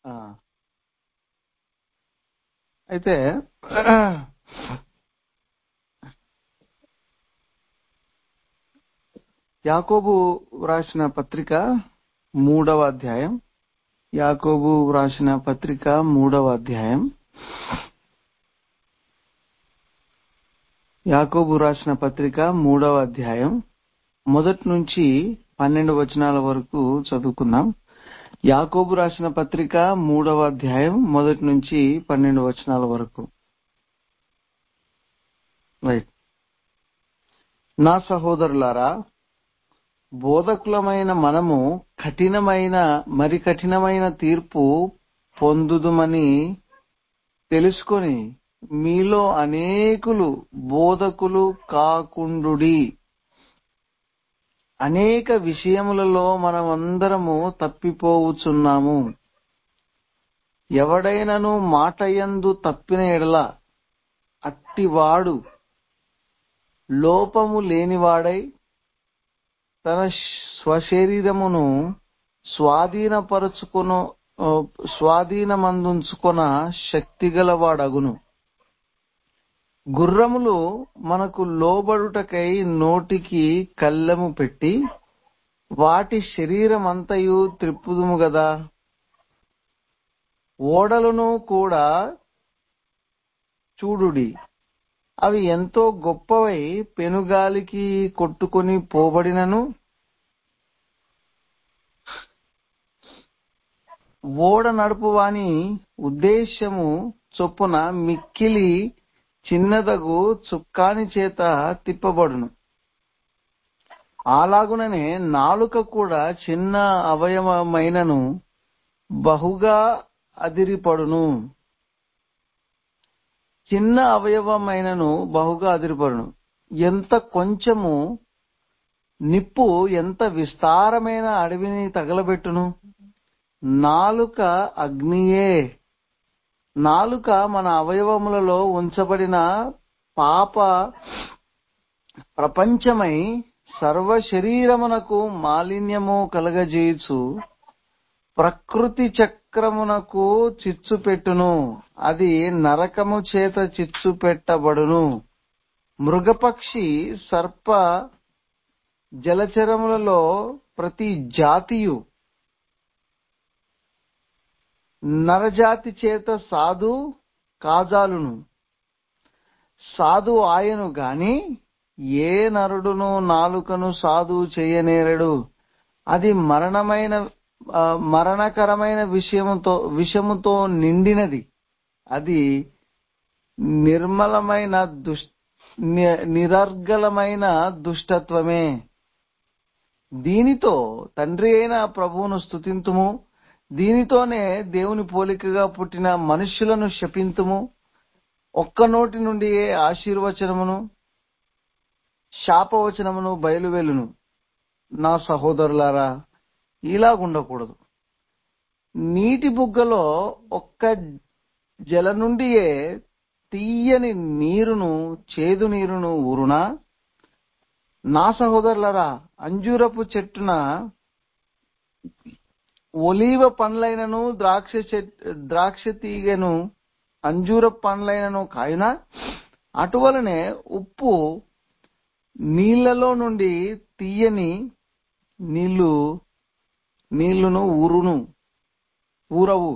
ఆ. అయితే యాకోబు వ్రాసిన పత్రిక మూడవ అధ్యాయం యాకోబు వ్రాసిన పత్రిక మూడవ అధ్యాయం యాకోబు రాసిన పత్రిక మూడవ అధ్యాయం మొదటి నుంచి పన్నెండు వచనాల వరకు చదువుకుందాం యాకోబు రాసిన పత్రిక మూడవ అధ్యాయం మొదటి నుంచి పన్నెండు వచనాల వరకు రైట్ నా సహోదరులారా బోధకులమైన మనము కఠినమైన మరి కఠినమైన తీర్పు పొందుదుమని తెలుసుకొని మీలో అనేకులు బోధకులు కాకుండుడి అనేక విషయములలో మనమందరము తప్పిపోవుచున్నాము ఎవడైనను మాటయందు తప్పిన ఎడల అట్టివాడు లోపము లేనివాడై తన స్వశరీరమును స్వాధీనపరుచుకొను ఆ, స్వాధీనమందుంచుకొన శక్తిగలవాడగును గుర్రములు మనకు లోబడుటకై నోటికి కళ్ళెము పెట్టి వాటి శరీరమంతయు త్రిప్పుదుము గదా ఓడలను కూడా చూడుడి అవి ఎంతో గొప్పవై పెనుగాలికి కొట్టుకొని పోబడినను ఓడ నడుపువాని ఉద్దేశ్యము చొప్పున మిక్కిలి చిన్నదగు చుక్కాని చేత తిప్పబడును అలాగుననే నాలుక కూడా చిన్న అవయవమైనను బహుగా అదిరిపడును చిన్న అవయవమైనను బహుగా అదిరిపడును ఎంత కొంచెము నిప్పు ఎంత విస్తారమైన అడవిని తగలబెట్టును నాలుక అగ్నియే నాలుక మన అవయవములలో ఉంచబడిన పాప ప్రపంచమై సర్వ శరీరమునకు మాలిన్యము కలగజేయుచు ప్రకృతి చక్రమునకు చిచ్చు పెట్టును అది నరకము చేత చిచ్చు పెట్టబడును మృగపక్షి సర్ప జలచరములలో ప్రతి జాతియు నరజాతి చేత సాధు కాజాలును సాధు ఆయను గాని ఏ నరుడును నాలుకను సాధు చేయనేరడు అది మరణమైన ఆ, మరణకరమైన విషయముతో విషముతో నిండినది అది నిర్మలమైన దుష్ ని- నిరర్గళమైన దుష్టత్వమే దీనితో తండ్రి అయిన ప్రభువును స్తుతింతుము దీనితోనే దేవుని పోలికగా పుట్టిన మనుష్యులను శపింతుము ఒక్క నోటి నుండి ఆశీర్వచనమును శాపవచనమును బయలువెలును నా సహోదరులారా ఇలాగుండకూడదు నీటి బుగ్గలో ఒక్క జల నుండియే తీయని నీరును చేదు నీరును ఊరునా నా సహోదరులరా అంజూరపు చెట్టున ఒలీవ పండ్లైనను ద్రాక్ష చెట్ ద్రాక్ష తీగను అంజూర పండ్లైనను కాయునా అటువలనే ఉప్పు నీళ్లలో నుండి తీయని నీళ్లు నీళ్లును ఊరును ఊరవు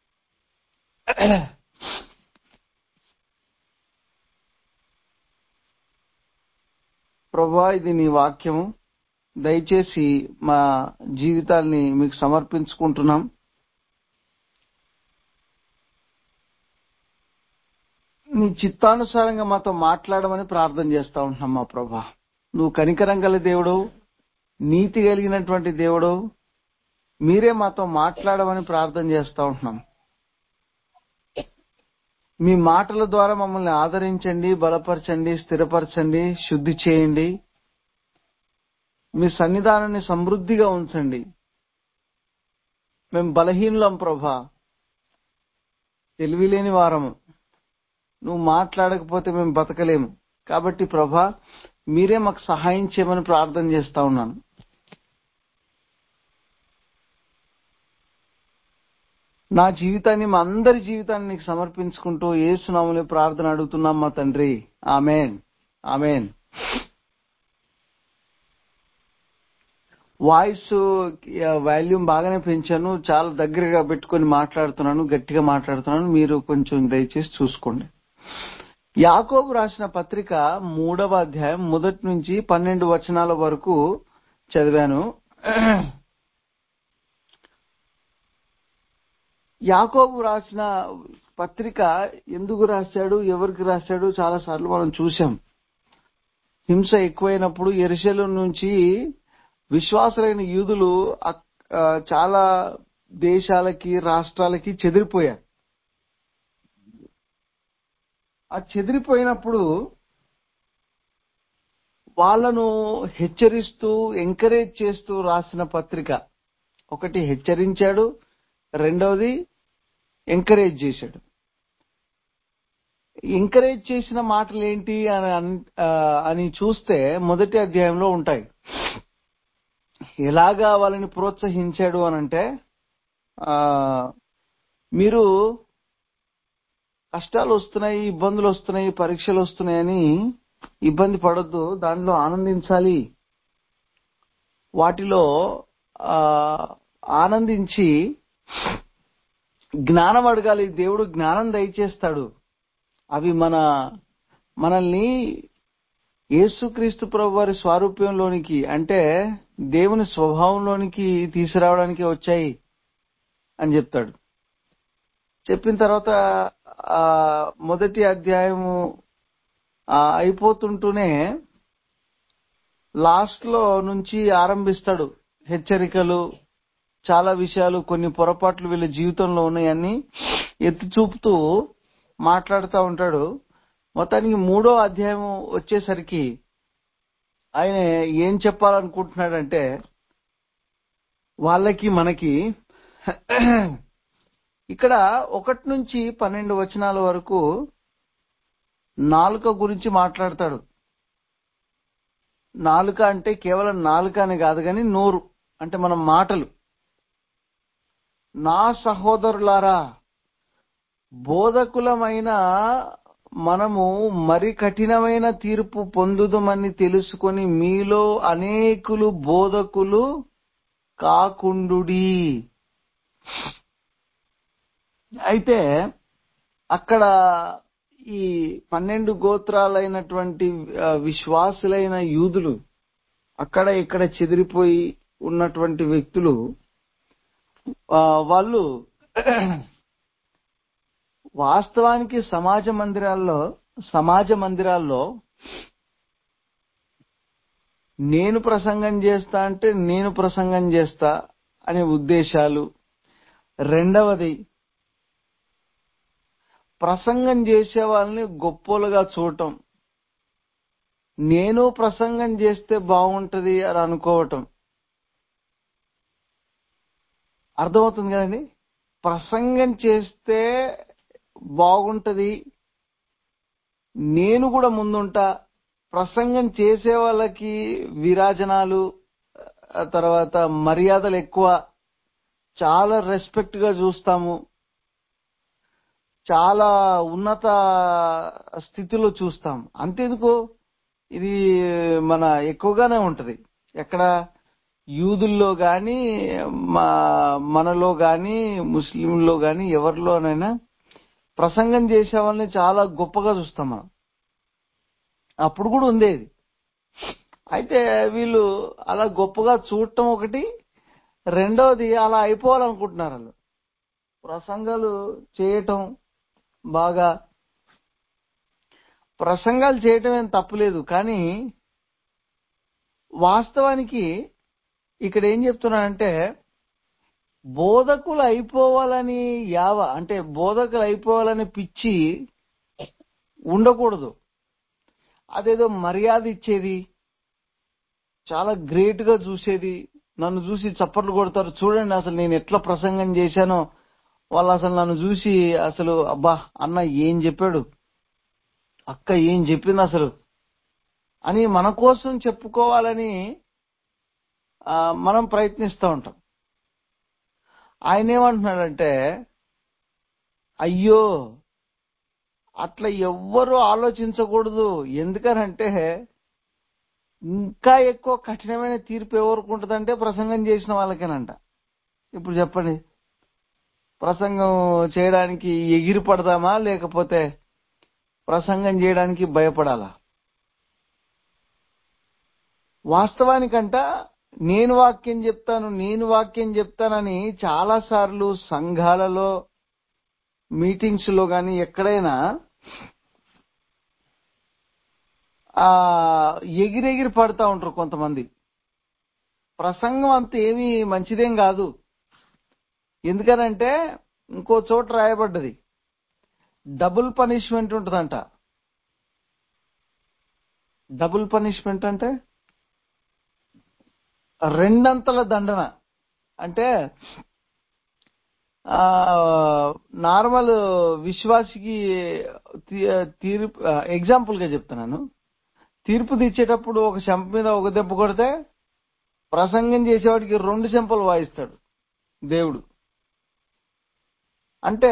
ప్రభా ఇది నీ వాక్యము దయచేసి మా జీవితాల్ని మీకు సమర్పించుకుంటున్నాం నీ చిత్తానుసారంగా మాతో మాట్లాడమని ప్రార్థన చేస్తా ఉంటున్నాం మా ప్రభా నువ్వు కనికరం గల దేవుడు నీతి కలిగినటువంటి దేవుడు మీరే మాతో మాట్లాడమని ప్రార్థన చేస్తా ఉంటున్నాం మీ మాటల ద్వారా మమ్మల్ని ఆదరించండి బలపరచండి స్థిరపరచండి శుద్ధి చేయండి మీ సన్నిధానాన్ని సమృద్ధిగా ఉంచండి మేము బలహీనులం ప్రభా తెలివిలేని వారము నువ్వు మాట్లాడకపోతే మేము బతకలేము కాబట్టి ప్రభా మీరే మాకు సహాయం చేయమని ప్రార్థన చేస్తా ఉన్నాను నా జీవితాన్ని మా అందరి జీవితాన్ని నీకు సమర్పించుకుంటూ ఏసునామని ప్రార్థన అడుగుతున్నాం మా తండ్రి ఆమెన్ ఆమెన్ వాయిస్ వాల్యూమ్ బాగానే పెంచాను చాలా దగ్గరగా పెట్టుకొని మాట్లాడుతున్నాను గట్టిగా మాట్లాడుతున్నాను మీరు కొంచెం దయచేసి చూసుకోండి యాకోబు రాసిన పత్రిక మూడవ అధ్యాయం మొదటి నుంచి పన్నెండు వచనాల వరకు చదివాను యాకోబు రాసిన పత్రిక ఎందుకు రాశాడు ఎవరికి రాశాడు చాలా సార్లు మనం చూసాం హింస ఎక్కువైనప్పుడు ఎరుశలం నుంచి విశ్వాసులైన యూదులు అక్- ఆ, చాలా దేశాలకి రాష్ట్రాలకి చెదిరిపోయారు ఆ చెదిరిపోయినప్పుడు వాళ్ళను హెచ్చరిస్తూ ఎంకరేజ్ చేస్తూ రాసిన పత్రిక ఒకటి హెచ్చరించాడు రెండవది ఎంకరేజ్ చేశాడు ఎంకరేజ్ చేసిన మాటలు ఏంటి అని అన్- ఆ, అని చూస్తే మొదటి అధ్యాయంలో ఉంటాయి ఎలాగా వాళ్ళని ప్రోత్సహించాడు అని అంటే ఆ, మీరు కష్టాలు వస్తున్నాయి ఇబ్బందులు వస్తున్నాయి పరీక్షలు వస్తున్నాయని ఇబ్బంది పడొద్దు దానిలో ఆనందించాలి వాటిలో ఆ, ఆనందించి జ్ఞానం అడగాలి దేవుడు జ్ఞానం దయచేస్తాడు అవి మన మనల్ని యేసుక్రీస్తు ప్రభు వారి స్వారూప్యంలోనికి అంటే దేవుని స్వభావంలోనికి తీసుకురావడానికి వచ్చాయి అని చెప్తాడు చెప్పిన తర్వాత ఆ మొదటి అధ్యాయము ఆ, అయిపోతుంటూనే లాస్ట్ లో నుంచి ఆరంభిస్తాడు హెచ్చరికలు చాలా విషయాలు కొన్ని పొరపాట్లు వీళ్ళ జీవితంలో ఉన్నాయని ఎత్తి చూపుతూ మాట్లాడుతూ ఉంటాడు మొత్తానికి మూడో అధ్యాయం వచ్చేసరికి ఆయన ఏం చెప్పాలనుకుంటున్నాడంటే వాళ్ళకి మనకి ఇక్కడ ఒకటి నుంచి పన్నెండు వచనాల వరకు నాలుక గురించి మాట్లాడతాడు నాలుక అంటే కేవలం నాలుక అని కాదు కానీ నోరు అంటే మన మాటలు నా సహోదరులారా బోధకులమైన మనము మరి కఠినమైన తీర్పు పొందుదమని తెలుసుకొని మీలో అనేకులు బోధకులు కాకుండుడి అయితే అక్కడ ఈ పన్నెండు గోత్రాలైనటువంటి ఆ, విశ్వాసులైన యూదులు అక్కడ ఇక్కడ చెదిరిపోయి ఉన్నటువంటి వ్యక్తులు ఆ, వాళ్ళు వాస్తవానికి సమాజ మందిరాల్లో సమాజ మందిరాల్లో నేను ప్రసంగం చేస్తా అంటే నేను ప్రసంగం చేస్తా అనే ఉద్దేశాలు రెండవది ప్రసంగం చేసే వాళ్ళని గొప్పోలుగా చూడటం నేను ప్రసంగం చేస్తే బాగుంటది అని అనుకోవటం అర్థమవుతుంది కదండి ప్రసంగం చేస్తే బాగుంటది నేను కూడా ముందుంటా ప్రసంగం చేసే వాళ్ళకి విరాజనాలు ఆ తర్వాత మర్యాదలు ఎక్కువ చాలా రెస్పెక్ట్ గా చూస్తాము చాలా ఉన్నత స్థితిలో చూస్తాం అంతేందుకు ఇది మన ఎక్కువగానే ఉంటది ఎక్కడ యూదుల్లో గాని మా మనలో గాని ముస్లింలో గాని ఎవరిలోనైనా ప్రసంగం చేసే వాళ్ళని చాలా గొప్పగా చూస్తాం మనం అప్పుడు కూడా ఉండేది అయితే వీళ్ళు అలా గొప్పగా చూడటం ఒకటి రెండవది అలా అయిపోవాలనుకుంటున్నారు వాళ్ళు ప్రసంగాలు చేయటం బాగా ప్రసంగాలు చేయటం ఏం తప్పులేదు కానీ వాస్తవానికి ఇక్కడ ఏం చెప్తున్నానంటే బోధకులు అయిపోవాలని యావ అంటే బోధకులు అయిపోవాలని పిచ్చి ఉండకూడదు అదేదో మర్యాద ఇచ్చేది చాలా గ్రేట్ గా చూసేది నన్ను చూసి చప్పట్లు కొడతారు చూడండి అసలు నేను ఎట్లా ప్రసంగం చేశానో వాళ్ళు అసలు నన్ను చూసి అసలు అబ్బా అన్న ఏం చెప్పాడు అక్క ఏం చెప్పింది అసలు అని మన కోసం చెప్పుకోవాలని ఆ, మనం ప్రయత్నిస్తూ ఉంటాం ఆయన ఏమంటున్నాడంటే అయ్యో అట్లా ఎవ్వరూ ఆలోచించకూడదు ఎందుకనంటే ఇంకా ఎక్కువ కఠినమైన తీర్పు ఎవరికి ఉంటుందంటే ప్రసంగం చేసిన వాళ్ళకేనంట ఇప్పుడు చెప్పండి ప్రసంగం చేయడానికి ఎగిరి పడదామా లేకపోతే ప్రసంగం చేయడానికి భయపడాలా వాస్తవానికంట నేను వాక్యం చెప్తాను నేను వాక్యం చెప్తానని చాలా సార్లు సంఘాలలో మీటింగ్స్ లో గాని ఎక్కడైనా ఆ ఎగిరెగిరి పడతా ఉంటారు కొంతమంది ప్రసంగం అంత ఏమీ మంచిదేం కాదు ఎందుకనంటే ఇంకో చోట రాయబడ్డది డబుల్ పనిష్మెంట్ ఉంటుందంట డబుల్ పనిష్మెంట్ అంటే రెండంతల దండన అంటే ఆ నార్మల్ విశ్వాసికి తీ- తీర్పు ఎగ్జాంపుల్ గా చెప్తున్నాను తీర్పు తెచ్చేటప్పుడు ఒక చెంప మీద ఒక దెబ్బ కొడితే ప్రసంగం చేసేవాడికి రెండు చెంపలు వాయిస్తాడు దేవుడు అంటే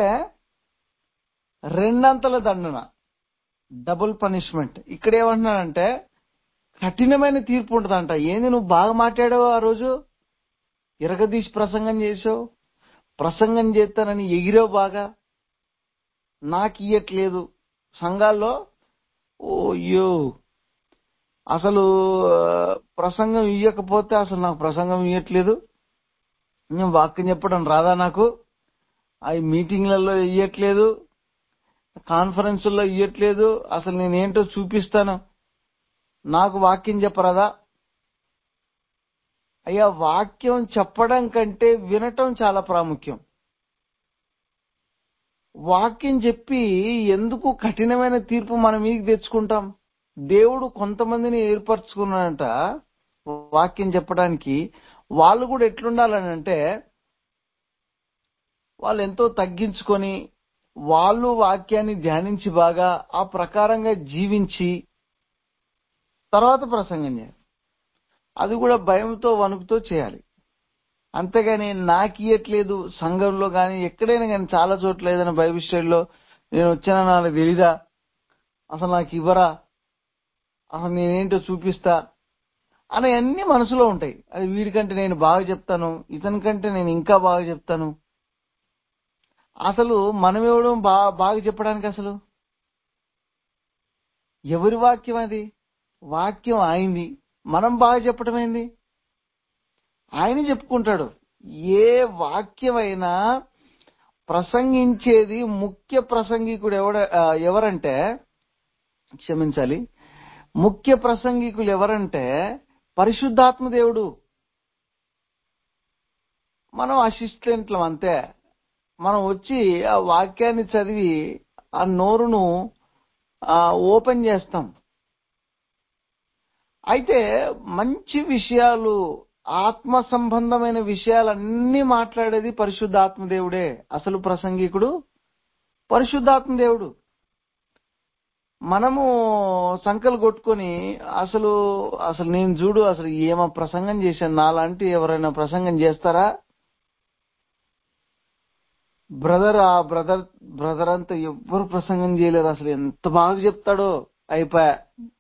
రెండంతల దండన డబుల్ పనిష్మెంట్ ఇక్కడ ఏమంటున్నాడంటే కఠినమైన తీర్పు ఉంటుందంట ఏంది నువ్వు బాగా మాట్లాడావు ఆ రోజు ఇరగదీసి ప్రసంగం చేసావు ప్రసంగం చేస్తానని ఎగిరావు బాగా నాకు ఇయ్యట్లేదు సంఘాల్లో ఓ అయ్యో అసలు ఆ, ప్రసంగం ఇయ్యకపోతే అసలు నాకు ప్రసంగం ఇయ్యట్లేదు నేను వాక్యం చెప్పడం రాదా నాకు అవి మీటింగ్లలో ఇయ్యట్లేదు కాన్ఫరెన్సుల్లో ఇయ్యట్లేదు అసలు నేనేంటో చూపిస్తాను నాకు వాక్యం చెప్పరాదా అయ్యా వాక్యం చెప్పడం కంటే వినటం చాలా ప్రాముఖ్యం వాక్యం చెప్పి ఎందుకు కఠినమైన తీర్పు మన మీదకి తెచ్చుకుంటాం దేవుడు కొంతమందిని ఏర్పరచుకున్నాడంట వాక్యం చెప్పడానికి వాళ్ళు కూడా ఎట్లుండాలని అంటే వాళ్ళు ఎంతో తగ్గించుకొని వాళ్ళు వాక్యాన్ని ధ్యానించి బాగా ఆ ప్రకారంగా జీవించి తర్వాత ప్రసంగం చేయాలి అది కూడా భయంతో వణుకుతో చేయాలి అంతేగాని నాకు ఇయ్యట్లేదు సంఘంలో కానీ ఎక్కడైనా కానీ చాలా చోట్ల ఏదైనా బైబిల్ స్టడీలో నేను వచ్చానా నాకు తెలీదా అసలు నాకు ఇవ్వరా అసలు నేనేంటో చూపిస్తా అని అన్ని మనసులో ఉంటాయి అది వీడికంటే నేను బాగా చెప్తాను ఇతని కంటే నేను ఇంకా బాగా చెప్తాను అసలు మనం ఇవ్వడం బాగా బాగా చెప్పడానికి అసలు ఎవరి వాక్యం అది వాక్యం ఆయనది మనం బాగా చెప్పడం ఏంది ఆయన చెప్పుకుంటాడు ఏ వాక్యమైనా ప్రసంగించేది ముఖ్య ప్రసంగికుడు ఎవడ ఆ, ఎవరంటే క్షమించాలి ముఖ్య ప్రసంగికులు ఎవరంటే పరిశుద్ధాత్మ దేవుడు మనం అసిస్టెంట్లం అంతే మనం వచ్చి ఆ వాక్యాన్ని చదివి ఆ నోరును ఆ, ఓపెన్ చేస్తాం అయితే మంచి విషయాలు ఆత్మ సంబంధమైన విషయాలన్నీ మాట్లాడేది పరిశుద్ధాత్మ దేవుడే అసలు ప్రసంగికుడు పరిశుద్ధాత్మ దేవుడు మనము సంకలు కొట్టుకొని అసలు అసలు నేను చూడు అసలు ఏమో ప్రసంగం చేశాను నాలాంటి ఎవరైనా ప్రసంగం చేస్తారా బ్రదర్ ఆ బ్రదర్ బ్రదర్ అంతా ఎవ్వరు ప్రసంగం చేయలేరు అసలు ఎంత బాగా చెప్తాడో అయిపోయా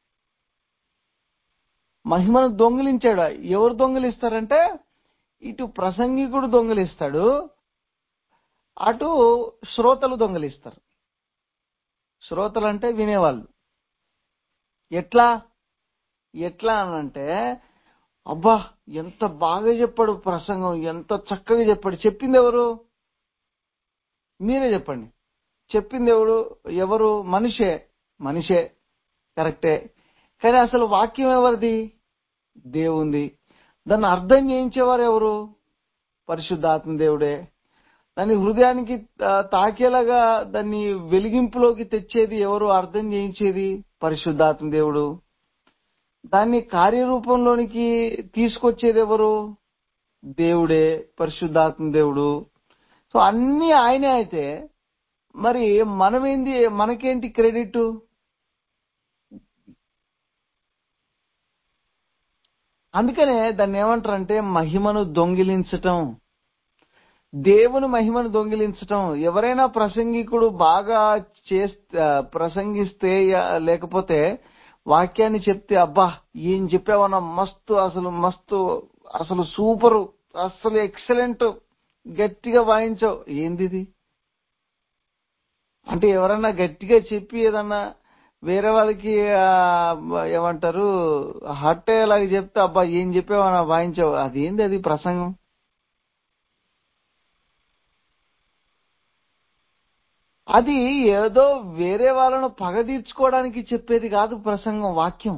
మహిమను దొంగిలించాడు ఎవరు దొంగిలిస్తారంటే ఇటు ప్రసంగికుడు దొంగిలిస్తాడు అటు శ్రోతలు దొంగిలిస్తారు శ్రోతలు అంటే వినేవాళ్ళు ఎట్లా ఎట్లా అనంటే అబ్బా ఎంత బాగా చెప్పాడు ప్రసంగం ఎంత చక్కగా చెప్పాడు చెప్పింది ఎవరు మీరే చెప్పండి చెప్పింది ఎవరు ఎవరు మనిషే మనిషే కరెక్టే కానీ అసలు వాక్యం ఎవరిది దేవుంది దాన్ని అర్థం చేయించేవారు ఎవరు పరిశుద్ధాత్మ దేవుడే దాన్ని హృదయానికి ఆ, తాకేలాగా దాన్ని వెలిగింపులోకి తెచ్చేది ఎవరు అర్థం చేయించేది పరిశుద్ధాత్మ దేవుడు దాన్ని కార్యరూపంలోనికి తీసుకొచ్చేది ఎవరు దేవుడే పరిశుద్ధాత్మ దేవుడు సో అన్ని ఆయనే అయితే మరి మనమేంది మనకేంటి క్రెడిట్ అందుకనే దాన్ని ఏమంటారంటే మహిమను దొంగిలించటం దేవుని మహిమను దొంగిలించటం ఎవరైనా ప్రసంగికుడు బాగా చేస్తే ప్రసంగిస్తే యా- లేకపోతే వాక్యాన్ని చెప్తే అబ్బా ఏం చెప్పావన్నా మస్తు అసలు మస్తు అసలు సూపరు అసలు ఎక్సలెంట్ గట్టిగా వాయించావు ఏంది ఇది అంటే ఎవరన్నా గట్టిగా చెప్పి ఏదన్నా వేరే వాళ్ళకి ఆ, ఏమంటారు హట్ అయ్యేలాగా చెప్తే అబ్బా ఏం చెప్పావన్నా వాయించావు అదేంది అది ప్రసంగం అది ఏదో వేరే వాళ్ళను పగ తీర్చుకోవడానికి చెప్పేది కాదు ప్రసంగం వాక్యం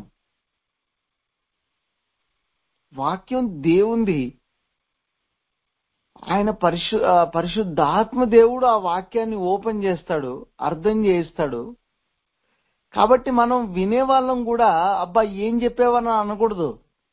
వాక్యం దేవుంది ఆయన పరిశు ఆ పరిశుద్ధాత్మ దేవుడు ఆ వాక్యాన్ని ఓపెన్ చేస్తాడు అర్థం చేయిస్తాడు కాబట్టి మనం వినే వాళ్ళం కూడా అబ్బా ఏం చెప్పావని అనకూడదు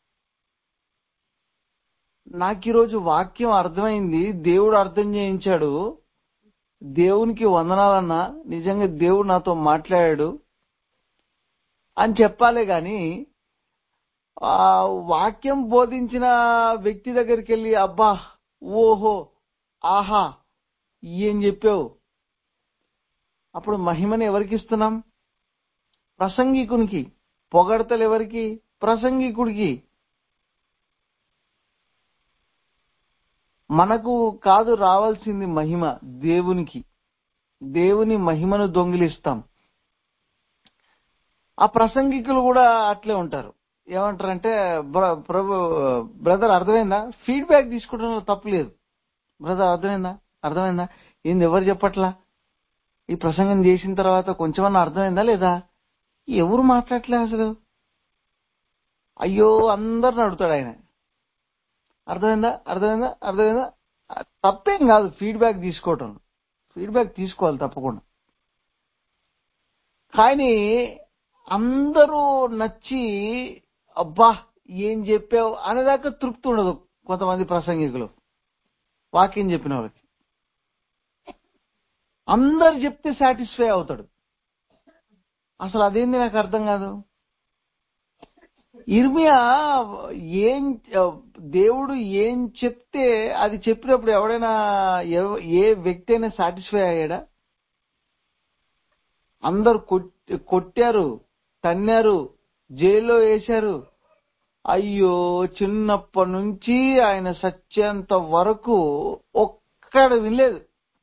నాకు ఈరోజు వాక్యం అర్థమైంది దేవుడు అర్థం చేయించాడు దేవునికి వందనాలన్నా నిజంగా దేవుడు నాతో మాట్లాడాడు అని చెప్పాలే గాని ఆ వాక్యం బోధించిన వ్యక్తి దగ్గరికి వెళ్ళి అబ్బా ఓహో ఆహా ఏం చెప్పావు అప్పుడు మహిమని ఎవరికి ఇస్తున్నాం ప్రసంగికునికి పొగడతలు ఎవరికి ప్రసంగికుడికి మనకు కాదు రావాల్సింది మహిమ దేవునికి దేవుని మహిమను దొంగిలిస్తాం ఆ ప్రసంగికులు కూడా అట్లే ఉంటారు ఏమంటారంటే "బ్ర- ప్రభు బ్రదర్ అర్థమైందా ఫీడ్బ్యాక్ తీసుకోవడంలో తప్పులేదు బ్రదర్ అర్థమైందా అర్థమైందా ఏంది ఎవరు చెప్పట్లా ఈ ప్రసంగం చేసిన తర్వాత కొంచెమన్నా అర్థమైందా లేదా ఎవరు మాట్లాడలే అసలు అయ్యో అందరిని అడుగుతాడు ఆయన అర్థమైందా అర్థమైందా అర్థమైందా తప్పేం కాదు ఫీడ్బ్యాక్ తీసుకోవటం ఫీడ్బ్యాక్ తీసుకోవాలి తప్పకుండా కానీ అందరూ నచ్చి అబ్బా ఏం చెప్పావు అనేదాకా తృప్తి ఉండదు కొంతమంది ప్రసంగికులు వాక్యం చెప్పిన వాళ్ళకి అందరు చెప్తే సాటిస్ఫై అవుతాడు అసలు అదేంది నాకు అర్థం కాదు ఇర్మియా ఏం దేవుడు ఏం చెప్తే అది చెప్పినప్పుడు ఎవడైనా ఎవ- ఏ వ్యక్తి అయినా సాటిస్ఫై అయ్యాడా అందరు కొట్- కొట్టారు తన్నారు జైల్లో వేశారు అయ్యో చిన్నప్పటి నుంచి ఆయన సత్యంత వరకు ఒక్కడు వినలేదు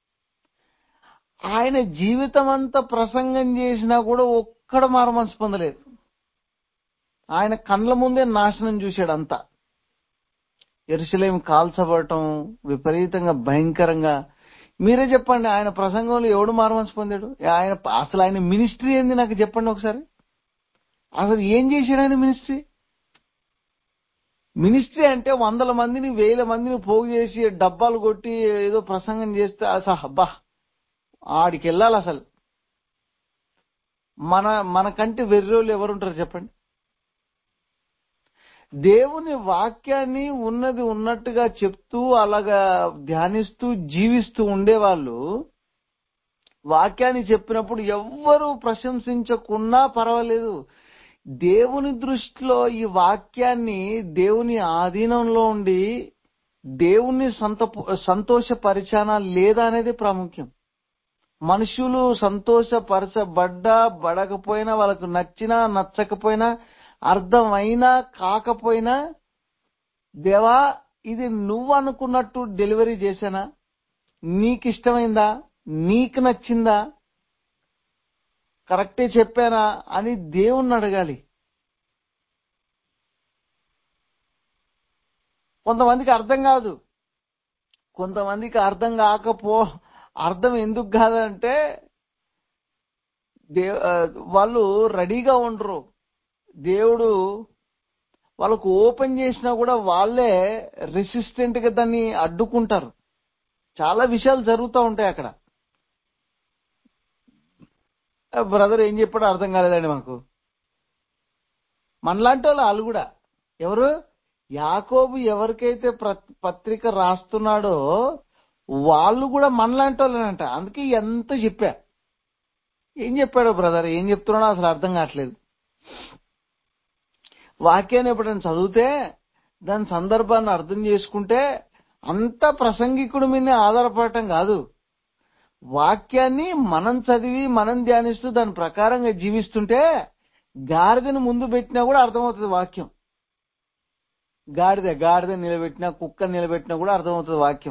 ఆయన జీవితం అంతా ప్రసంగం చేసినా కూడా ఒక్కడ మారమనసు పొందలేదు ఆయన కండ్ల ముందే నాశనం చూశాడు అంతా ఎరుసలేం కాల్చబడటం విపరీతంగా భయంకరంగా మీరే చెప్పండి ఆయన ప్రసంగంలో ఎవడు మారమనసు పొందాడు ఆయన అసలు ఆయన మినిస్ట్రీ ఏంది నాకు చెప్పండి ఒకసారి అసలు ఏం చేశాడు ఆయన మినిస్ట్రీ మినిస్ట్రీ అంటే వందల మందిని వేల మందిని పోగు చేసి డబ్బాలు కొట్టి ఏదో ప్రసంగం చేస్తే అసలు అబ్బా ఆడికి వెళ్ళాలి అసలు మన మనకంటే వెర్రోళ్ళు ఎవరుంటారు చెప్పండి దేవుని వాక్యాన్ని ఉన్నది ఉన్నట్టుగా చెప్తూ అలాగా ధ్యానిస్తూ జీవిస్తూ ఉండేవాళ్ళు వాక్యాన్ని చెప్పినప్పుడు ఎవ్వరూ ప్రశంసించకున్నా పర్వాలేదు దేవుని దృష్టిలో ఈ వాక్యాన్ని దేవుని ఆధీనంలో ఉండి దేవుణ్ణి సంత సంతోషపరిచానా లేదా అనేది ప్రాముఖ్యం మనుషులు సంతోషపరచబడ్డా బడకపోయినా వాళ్ళకు నచ్చినా నచ్చకపోయినా అర్థమైనా కాకపోయినా దేవా ఇది నువ్వు అనుకున్నట్టు డెలివరీ చేశానా నీకు ఇష్టమైందా నీకు నచ్చిందా కరెక్టే చెప్పానా అని దేవుణ్ణి అడగాలి కొంతమందికి అర్థం కాదు కొంతమందికి అర్థం కాకపో అర్థం ఎందుకు కాదంటే దే ఆ, వాళ్ళు రెడీగా ఉండరు దేవుడు వాళ్ళకు ఓపెన్ చేసినా కూడా వాళ్ళే రెసిస్టెంట్ గా దాన్ని అడ్డుకుంటారు చాలా విషయాలు జరుగుతూ ఉంటాయి అక్కడ బ్రదర్ ఏం చెప్పాడో అర్థం కాలేదండి మాకు మనలాంటి వాళ్ళు వాళ్ళు కూడా ఎవరు యాకోబు ఎవరికైతే ప్ర- పత్రిక రాస్తున్నాడో వాళ్ళు కూడా మనలాంటి వాళ్ళనంట అందుకే ఎంత చెప్పా ఏం చెప్పాడో బ్రదర్ ఏం చెప్తున్నాడో అసలు అర్థం కావట్లేదు వాక్యాన్ని ఎప్పుడైనా చదివితే దాని సందర్భాన్ని అర్థం చేసుకుంటే అంత ప్రసంగికుడి మీదనే ఆధారపడటం కాదు వాక్యాన్ని మనం చదివి మనం ధ్యానిస్తూ దాని ప్రకారంగా జీవిస్తుంటే గాడిదని ముందు పెట్టినా కూడా అర్థమవుతుంది వాక్యం గాడిద గాడిద నిలబెట్టినా కుక్క నిలబెట్టినా కూడా అర్థమవుతుంది వాక్యం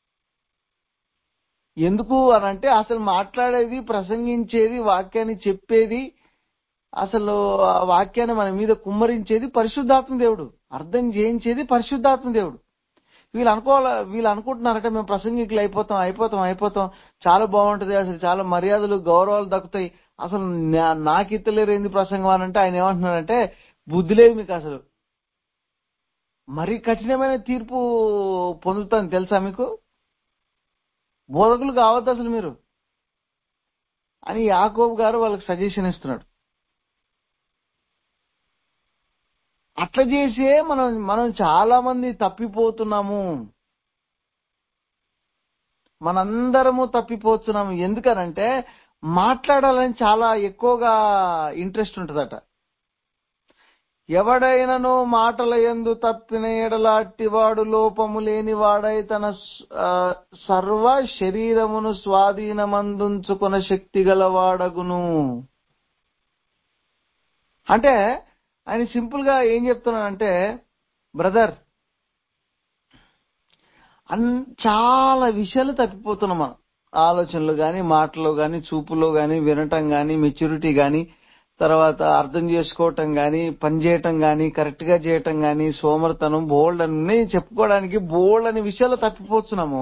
ఎందుకు అని అంటే అసలు మాట్లాడేది ప్రసంగించేది వాక్యాన్ని చెప్పేది అసలు ఆ వాక్యాన్ని మన మీద కుమ్మరించేది పరిశుద్ధాత్మ దేవుడు అర్థం చేయించేది పరిశుద్ధాత్మ దేవుడు వీళ్ళు అనుకోవాలి వీళ్ళు అనుకుంటున్నారంటే మేము ప్రసంగికులు అయిపోతాం అయిపోతాం అయిపోతాం చాలా బాగుంటది అసలు చాలా మర్యాదలు గౌరవాలు దక్కుతాయి అసలు నా- నాకు ఇత్తలేరేంది ప్రసంగం అని అంటే ఆయన ఏమంటున్నారంటే బుద్ధి లేదు మీకు అసలు మరీ కఠినమైన తీర్పు పొందుతాను తెలుసా మీకు బోధకులు కావద్దు అసలు మీరు అని యాకోబు గారు వాళ్ళకి సజెషన్ ఇస్తున్నాడు అట్లా చేసే మనం మనం చాలా మంది తప్పిపోతున్నాము మనందరము తప్పిపోతున్నాము ఎందుకనంటే మాట్లాడాలని చాలా ఎక్కువగా ఇంట్రెస్ట్ ఉంటుందట ఎవడైనను మాటల యందు తప్పిన ఎడలాంటి వాడు లోపము లేని వాడై తన స్- ఆ, సర్వ శరీరమును స్వాధీనమందుంచుకున్న శక్తి గలవాడగును అంటే ఆయన సింపుల్ గా ఏం చెప్తున్నానంటే బ్రదర్ అన్ చాలా విషయాలు తప్పిపోతున్నాం మనం ఆలోచనలు గాని మాటలు గాని చూపులో గాని వినటం గాని మెచ్యూరిటీ గాని తర్వాత అర్థం చేసుకోవటం గాని పని చేయటం గాని కరెక్ట్ గా చేయటం గాని సోమరతనం బోల్డ్ అన్ని చెప్పుకోవడానికి బోల్డ్ అనే విషయాలు తప్పిపోతున్నాము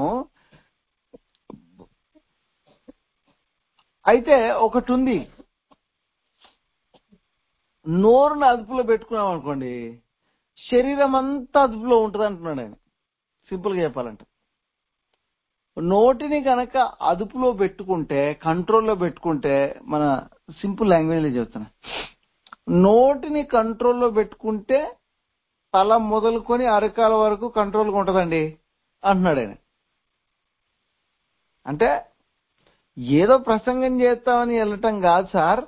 అయితే ఒకటి ఉంది నోరుని అదుపులో పెట్టుకున్నాం అనుకోండి శరీరం అంతా అదుపులో ఉంటుంది అంటున్నాడు ఆయన సింపుల్ గా చెప్పాలంటే నోటిని కనుక అదుపులో పెట్టుకుంటే కంట్రోల్లో పెట్టుకుంటే మన సింపుల్ లాంగ్వేజ్ లో చెప్తున్నా నోటిని కంట్రోల్లో పెట్టుకుంటే తల మొదలుకొని అరకాల వరకు కంట్రోల్గా ఉంటదండి అంటున్నాడు ఆయన అంటే ఏదో ప్రసంగం చేస్తామని వెళ్ళటం కాదు సార్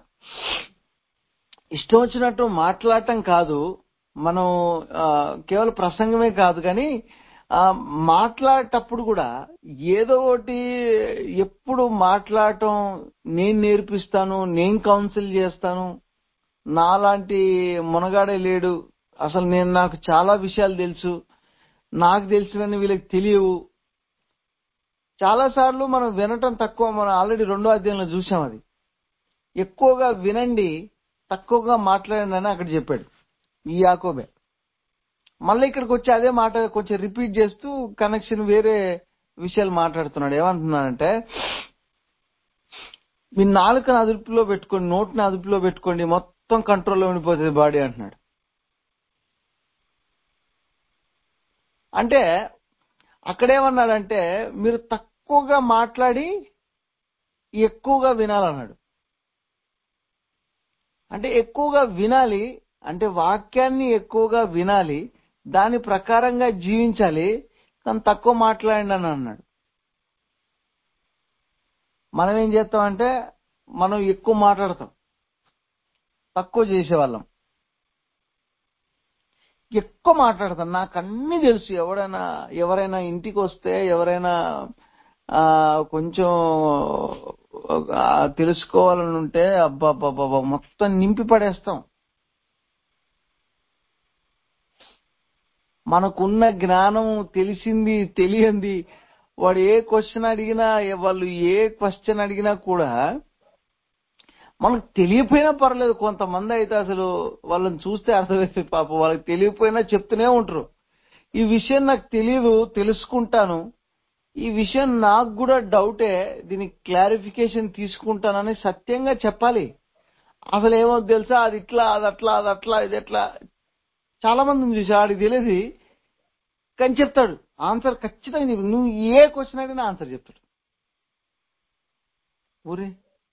ఇష్టం వచ్చినట్టు మాట్లాడటం కాదు మనం ఆ, కేవలం ప్రసంగమే కాదు కానీ ఆ, మాట్లాడేటప్పుడు కూడా ఏదో ఒకటి ఎప్పుడు మాట్లాడటం నేను నేర్పిస్తాను నేను కౌన్సిల్ చేస్తాను నాలాంటి మునగాడే లేడు అసలు నేను నాకు చాలా విషయాలు తెలుసు నాకు తెలిసినవి వీళ్ళకి తెలియవు చాలా సార్లు మనం వినటం తక్కువ మనం ఆల్రెడీ రెండో అధ్యాయంలో చూసాం అది ఎక్కువగా వినండి తక్కువగా మాట్లాడండి అని అక్కడ చెప్పాడు ఈ యాకోబే మళ్ళీ ఇక్కడికి వచ్చి అదే మాట కొంచెం రిపీట్ చేస్తూ కనెక్షన్ వేరే విషయాలు మాట్లాడుతున్నాడు ఏమంటున్నాడంటే మీ నాలుకను అదుపులో పెట్టుకోండి నోటిని అదుపులో పెట్టుకోండి మొత్తం కంట్రోల్లో ఉండిపోతుంది బాడీ అంటున్నాడు అంటే అక్కడేమన్నాడంటే మీరు తక్కువగా మాట్లాడి ఎక్కువగా వినాలన్నాడు అంటే ఎక్కువగా వినాలి అంటే వాక్యాన్ని ఎక్కువగా వినాలి దాని ప్రకారంగా జీవించాలి కానీ తక్కువ మాట్లాడండి అని అన్నాడు మనం ఏం చేస్తామంటే మనం ఎక్కువ మాట్లాడతాం తక్కువ చేసేవాళ్ళం ఎక్కువ మాట్లాడతాను నాకు అన్ని తెలుసు ఎవడైనా ఎవరైనా ఇంటికి వస్తే ఎవరైనా ఆ కొంచెం ఆ, తెలుసుకోవాలని ఉంటే అబ్బా అబ్బా మొత్తం నింపి పడేస్తాం మనకున్న జ్ఞానం తెలిసింది తెలియంది వాడు ఏ క్వశ్చన్ అడిగినా వాళ్ళు ఏ క్వశ్చన్ అడిగినా కూడా మనకు తెలియపోయినా పర్లేదు కొంతమంది అయితే అసలు వాళ్ళని చూస్తే అర్థమైంది పాప వాళ్ళకి తెలియకపోయినా చెప్తూనే ఉంటారు ఈ విషయం నాకు తెలియదు తెలుసుకుంటాను ఈ విషయం నాకు కూడా డౌటే దీనికి క్లారిఫికేషన్ తీసుకుంటానని సత్యంగా చెప్పాలి అసలు ఏమో తెలుసా అది ఇట్లా అది అట్లా అది అట్లా ఇది ఎట్లా చాలా మందిని చూసా ఆడికి తెలియదు కానీ చెప్తాడు ఆన్సర్ ఖచ్చితంగా చెప్పు. నువ్వు ఏ క్వశ్చన్ అడిగినా ఆన్సర్ చెప్తాడు ఊరే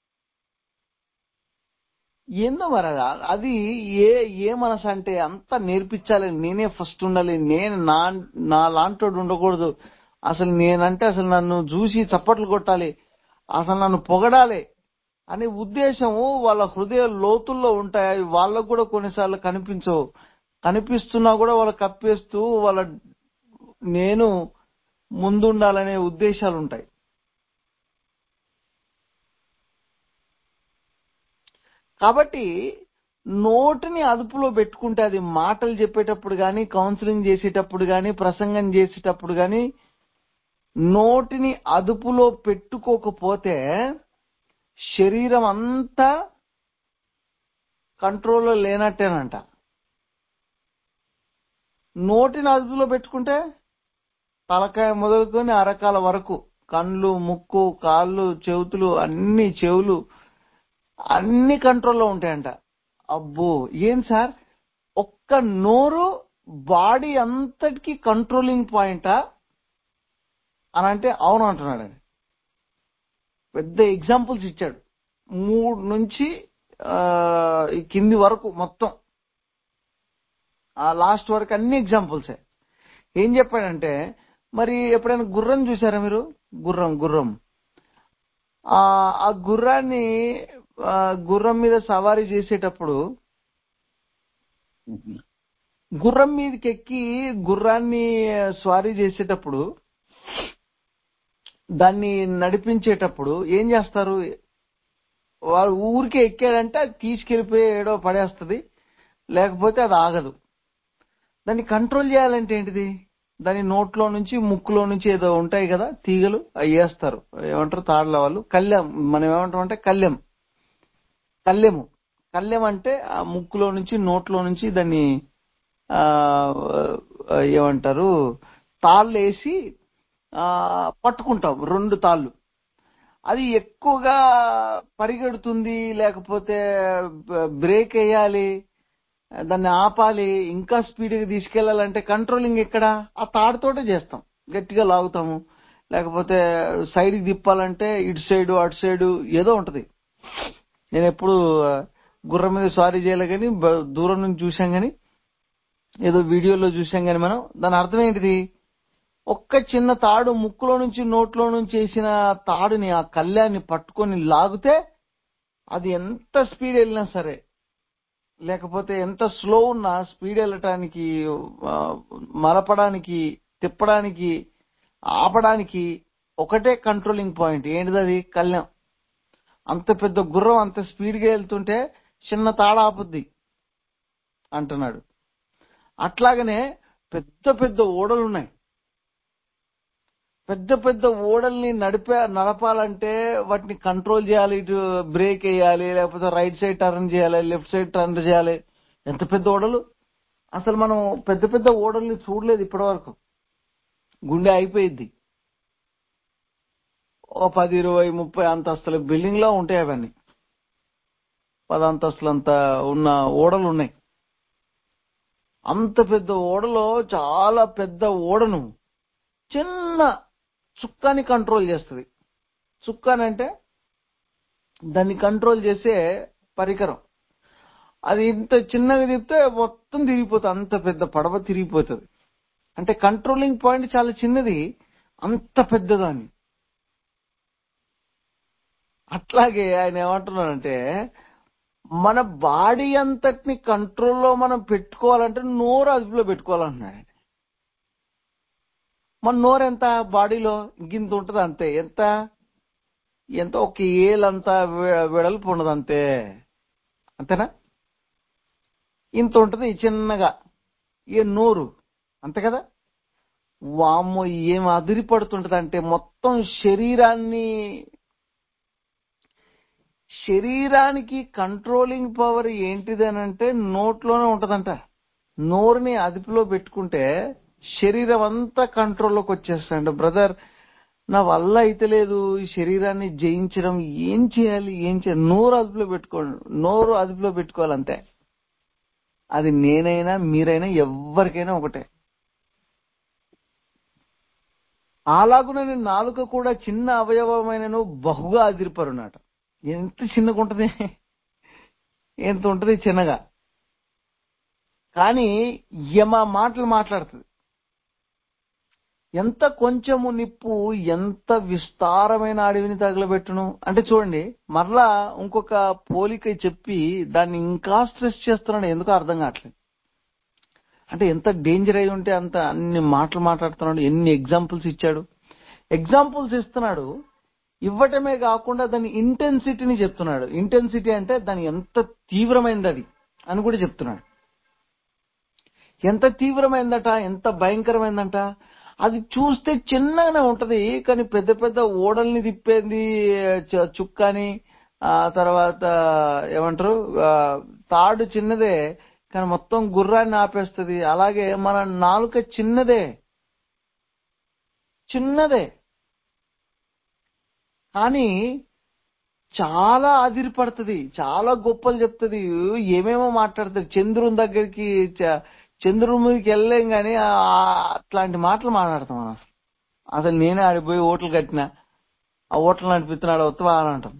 ఏందో మరి అది అది ఏ ఏ మనసు అంటే అంత నేర్పించాలి నేనే ఫస్ట్ ఉండాలి నేను నా నా లాంటోడు ఉండకూడదు అసలు నేనంటే అసలు నన్ను చూసి చప్పట్లు కొట్టాలి అసలు నన్ను పొగడాలి అనే ఉద్దేశము వాళ్ళ హృదయ లోతుల్లో ఉంటాయి అవి వాళ్ళకు కూడా కొన్నిసార్లు కనిపించవు కనిపిస్తున్నా కూడా వాళ్ళు కప్పేస్తూ వాళ్ళ నేను ముందుండాలనే ఉద్దేశాలు ఉంటాయి కాబట్టి నోటిని అదుపులో పెట్టుకుంటే అది మాటలు చెప్పేటప్పుడు కానీ కౌన్సిలింగ్ చేసేటప్పుడు కానీ ప్రసంగం చేసేటప్పుడు కానీ నోటిని అదుపులో పెట్టుకోకపోతే శరీరం అంతా కంట్రోల్లో లేనట్టేనంట నోటిని అదుపులో పెట్టుకుంటే తలకాయ మొదలుకొని అరకాల వరకు కళ్ళు ముక్కు కాళ్ళు చెవుతులు అన్ని చెవులు అన్ని కంట్రోల్లో ఉంటాయంట అబ్బో ఏం సార్ ఒక్క నోరు బాడీ అంతటికి కంట్రోలింగ్ పాయింటా అని అంటే అవును అంటున్నాడు ఆయన పెద్ద ఎగ్జాంపుల్స్ ఇచ్చాడు మూడు నుంచి ఆ, ఈ కింది వరకు మొత్తం ఆ లాస్ట్ వరకు అన్ని ఎగ్జాంపుల్సే ఏం చెప్పాడంటే మరి ఎప్పుడైనా గుర్రం చూసారా మీరు గుర్రం గుర్రం ఆ ఆ గుర్రాన్ని ఆ, గుర్రం మీద సవారీ చేసేటప్పుడు గుర్రం మీదకి ఎక్కి గుర్రాన్ని స్వారీ చేసేటప్పుడు దాన్ని నడిపించేటప్పుడు ఏం చేస్తారు వాడు ఊరికే ఎక్కాడంటే అది తీసుకెళ్లిపోయి ఏడో పడేస్తుంది లేకపోతే అది ఆగదు దాన్ని కంట్రోల్ చేయాలంటే ఏంటిది దాని నోట్లో నుంచి ముక్కులో నుంచి ఏదో ఉంటాయి కదా తీగలు అవి వేస్తారు ఏమంటారు తాడుల వాళ్ళు కళ్యాం మనం ఏమంటాం అంటే కళ్యాం కళ్యము కళ్యం అంటే ఆ ముక్కులో నుంచి నోట్లో నుంచి దాన్ని ఆ ఆ, ఏమంటారు తాళ్ళు వేసి ఆ పట్టుకుంటాం రెండు తాళ్ళు అది ఎక్కువగా పరిగెడుతుంది లేకపోతే బ- బ్రేక్ వేయాలి దాన్ని ఆపాలి ఇంకా స్పీడ్గా తీసుకెళ్లాలంటే కంట్రోలింగ్ ఎక్కడ ఆ తాడుతోటే చేస్తాం గట్టిగా లాగుతాము లేకపోతే సైడ్కి తిప్పాలంటే ఇటు సైడు అటు సైడు ఏదో ఉంటది నేను ఎప్పుడు ఆ, గుర్రం మీద సారీ చేయలే కానీ బ- దూరం నుంచి చూసాం కానీ ఏదో వీడియోలో చూసాం కానీ మనం దాని అర్థం ఏంటిది ఒక్క చిన్న తాడు ముక్కులో నుంచి నోట్లో నుంచి వేసిన తాడుని ఆ కళ్యాన్ని పట్టుకొని లాగితే అది ఎంత స్పీడ్ వెళ్ళినా సరే లేకపోతే ఎంత స్లో ఉన్నా స్పీడ్ వెళ్ళటానికి ఆ, మలపడానికి తిప్పడానికి ఆపడానికి ఒకటే కంట్రోలింగ్ పాయింట్ ఏంటిది అది కళ్యాణ్ అంత పెద్ద గుర్రం అంత స్పీడ్గా వెళ్తుంటే చిన్న తాడ ఆపుద్ది అంటున్నాడు అట్లాగనే పెద్ద పెద్ద ఓడలు ఉన్నాయి పెద్ద పెద్ద ఓడల్ని నడిపే నడపాలంటే వాటిని కంట్రోల్ చేయాలి ఇటు బ్రేక్ వేయాలి లేకపోతే రైట్ సైడ్ టర్న్ చేయాలి లెఫ్ట్ సైడ్ టర్న్ చేయాలి ఎంత పెద్ద ఓడలు అసలు మనం పెద్ద పెద్ద ఓడల్ని చూడలేదు ఇప్పటివరకు గుండె అయిపోయింది ఓ పది ఇరవై ముప్పై అంతస్తుల బిల్డింగ్ లో ఉంటాయి అవన్నీ పది అంతస్తులంత ఉన్న ఓడలు ఉన్నాయి అంత పెద్ద ఓడలో చాలా పెద్ద ఓడను చిన్న చుక్కాని కంట్రోల్ చేస్తుంది చుక్కాని అంటే దాన్ని కంట్రోల్ చేసే పరికరం అది ఇంత చిన్నగా తిప్పితే మొత్తం తిరిగిపోతుంది అంత పెద్ద పడవ తిరిగిపోతుంది అంటే కంట్రోలింగ్ పాయింట్ చాలా చిన్నది అంత పెద్దదాన్ని అట్లాగే ఆయన ఏమంటున్నాడంటే మన బాడీ అంతటిని కంట్రోల్లో మనం పెట్టుకోవాలంటే నోరు అదుపులో పెట్టుకోవాలంటున్నాడు ఆయన. మన నోరు ఎంత బాడీలో గింత ఉంటది అంతే ఎంత ఎంత ఒక ఏలంతా వె- వెడల్పు ఉండదు అంతే అంతేనా ఇంత ఉంటది చిన్నగా ఏ నోరు అంతే కదా వామ్మో ఏం అదిరి పడుతుంటది అంటే మొత్తం శరీరాన్ని శరీరానికి కంట్రోలింగ్ పవర్ ఏంటిది అని అంటే నోట్లోనే ఉంటదంట నోరుని అదుపులో పెట్టుకుంటే శరీరం అంతా కంట్రోల్లోకి వచ్చేస్తాడు బ్రదర్ నా వల్ల అయితే లేదు ఈ శరీరాన్ని జయించడం ఏం చేయాలి ఏం చేయాలి నోరు అదుపులో పెట్టుకోండి నోరు అదుపులో పెట్టుకోవాలంతే అది నేనైనా మీరైనా ఎవరికైనా ఒకటే అలాగునని నాలుక కూడా చిన్న అవయవమైనను బహుగా అదిరిపరునాట ఎంత చిన్నగా ఉంటది ఎంత ఉంటది చిన్నగా కానీ యమ మాటలు మాట్లాడుతుంది ఎంత కొంచెము నిప్పు ఎంత విస్తారమైన అడవిని తగలబెట్టును అంటే చూడండి మరలా ఇంకొక పోలిక చెప్పి దాన్ని ఇంకా స్ట్రెస్ చేస్తున్నాడు ఎందుకు అర్థం కావట్లేదు అంటే ఎంత డేంజర్ అయి ఉంటే అంత అన్ని మాటలు మాట్లాడుతున్నాడు ఎన్ని ఎగ్జాంపుల్స్ ఇచ్చాడు ఎగ్జాంపుల్స్ ఇస్తున్నాడు ఇవ్వటమే కాకుండా దాని ఇంటెన్సిటీని చెప్తున్నాడు ఇంటెన్సిటీ అంటే దాని ఎంత తీవ్రమైంది అది అని కూడా చెప్తున్నాడు ఎంత తీవ్రమైందట ఎంత భయంకరమైందంట అది చూస్తే చిన్నగానే ఉంటది కానీ పెద్ద పెద్ద ఓడల్ని తిప్పేది చ- చుక్కని ఆ తర్వాత ఏమంటారు ఆ, తాడు చిన్నదే కానీ మొత్తం గుర్రాన్ని ఆపేస్తుంది అలాగే మన నాలుక చిన్నదే చిన్నదే కానీ చాలా ఆదిరిపడుతుంది చాలా గొప్పలు చెప్తుంది ఏమేమో మాట్లాడుతుంది చంద్రుని దగ్గరికి చ- చంద్రుని మీదకి వెళ్ళలేం కానీ అట్లాంటి మాటలు మాట్లాడతాం మనం అసలు నేనే ఆడిపోయి ఓట్లు కట్టిన ఆ ఓట్లు నడిపిస్తున్నాడు వస్తావా అని అంటాం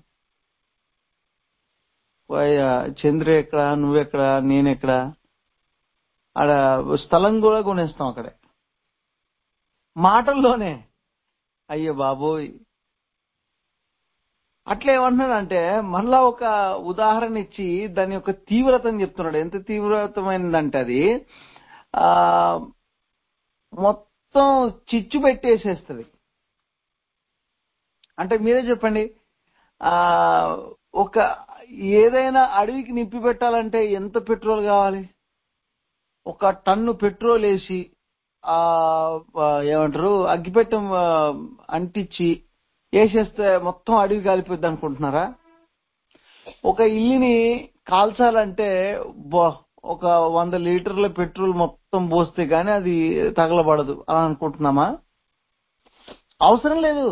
పోయి, ఆ, చంద్రు ఎక్కడ నువ్వెక్కడ నేనెక్కడ ఆడ స్థలం కూడా కొనేస్తాం అక్కడే మాటల్లోనే అయ్యో బాబోయ్ అట్లా ఏమంటున్నాడంటే మళ్ళా ఒక ఉదాహరణ ఇచ్చి దాని యొక్క తీవ్రతని చెప్తున్నాడు ఎంత తీవ్రతమైనదంటే అది ఆ మొత్తం చిచ్చు పెట్టేసేస్తుంది అంటే మీరే చెప్పండి ఆ ఒక ఏదైనా అడవికి నిప్పి పెట్టాలంటే ఎంత పెట్రోల్ కావాలి ఒక టన్ను పెట్రోల్ వేసి ఆ ఆ, ఏమంటారు అగ్గిపెట్టెం ఆ, అంటించి వేసేస్తే మొత్తం అడవి కాలిపోద్ది అనుకుంటున్నారా ఒక ఇల్లుని కాల్చాలంటే బా ఒక వంద లీటర్ల పెట్రోల్ మొత్తం పోస్తే గానీ అది తగలబడదు అని అనుకుంటున్నామా అవసరం లేదు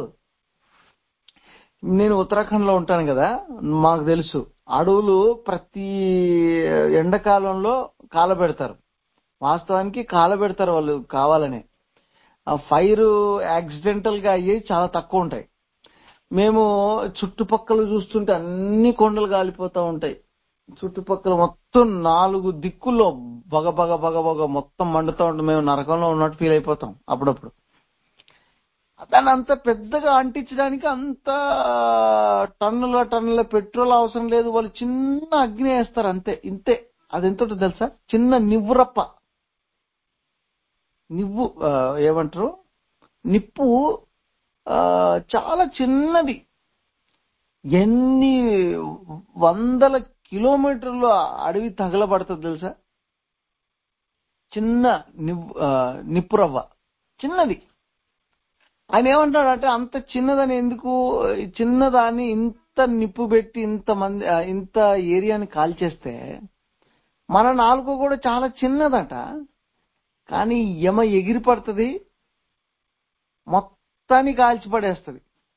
నేను ఉత్తరాఖండ్ లో ఉంటాను కదా మాకు తెలుసు అడవులు ప్రతి ఎండాకాలంలో కాలబెడతారు వాస్తవానికి కాలబెడతారు వాళ్ళు కావాలని ఆ ఫైర్ యాక్సిడెంటల్ గా అయ్యి చాలా తక్కువ ఉంటాయి మేము చుట్టుపక్కల చూస్తుంటే అన్ని కొండలు కాలిపోతా ఉంటాయి చుట్టుపక్కల మొత్తం నాలుగు దిక్కుల్లో బగ బగ బగ బగ మొత్తం మండుతూ ఉంటుంది మేము నరకంలో ఉన్నట్టు ఫీల్ అయిపోతాం అప్పుడప్పుడు దాన్ని అంత పెద్దగా అంటించడానికి అంత టన్నుల టన్నుల పెట్రోల్ అవసరం లేదు వాళ్ళు చిన్న అగ్ని వేస్తారు అంతే ఇంతే అది ఎంతో తెలుసా చిన్న నివ్వురప్ప నివ్వు ఆ, ఏమంటారు నిప్పు ఆ, చాలా చిన్నది ఎన్ని వందల కిలోమీటర్లు అడవి తగలబడుతుంది తెలుసా చిన్న నివ్ ఆ, నిప్పు రవ్వ చిన్నది ఆయన ఏమంటాడంటే అంత చిన్నదని ఎందుకు ఈ చిన్నదాన్ని ఇంత నిప్పు పెట్టి ఇంత మంది ఆ, ఇంత ఏరియాని కాల్చేస్తే మన నాలుగు కూడా చాలా చిన్నదట కానీ యమ ఎగిరి పడుతుంది మొత్తాన్ని కాల్చి పడేస్తుంది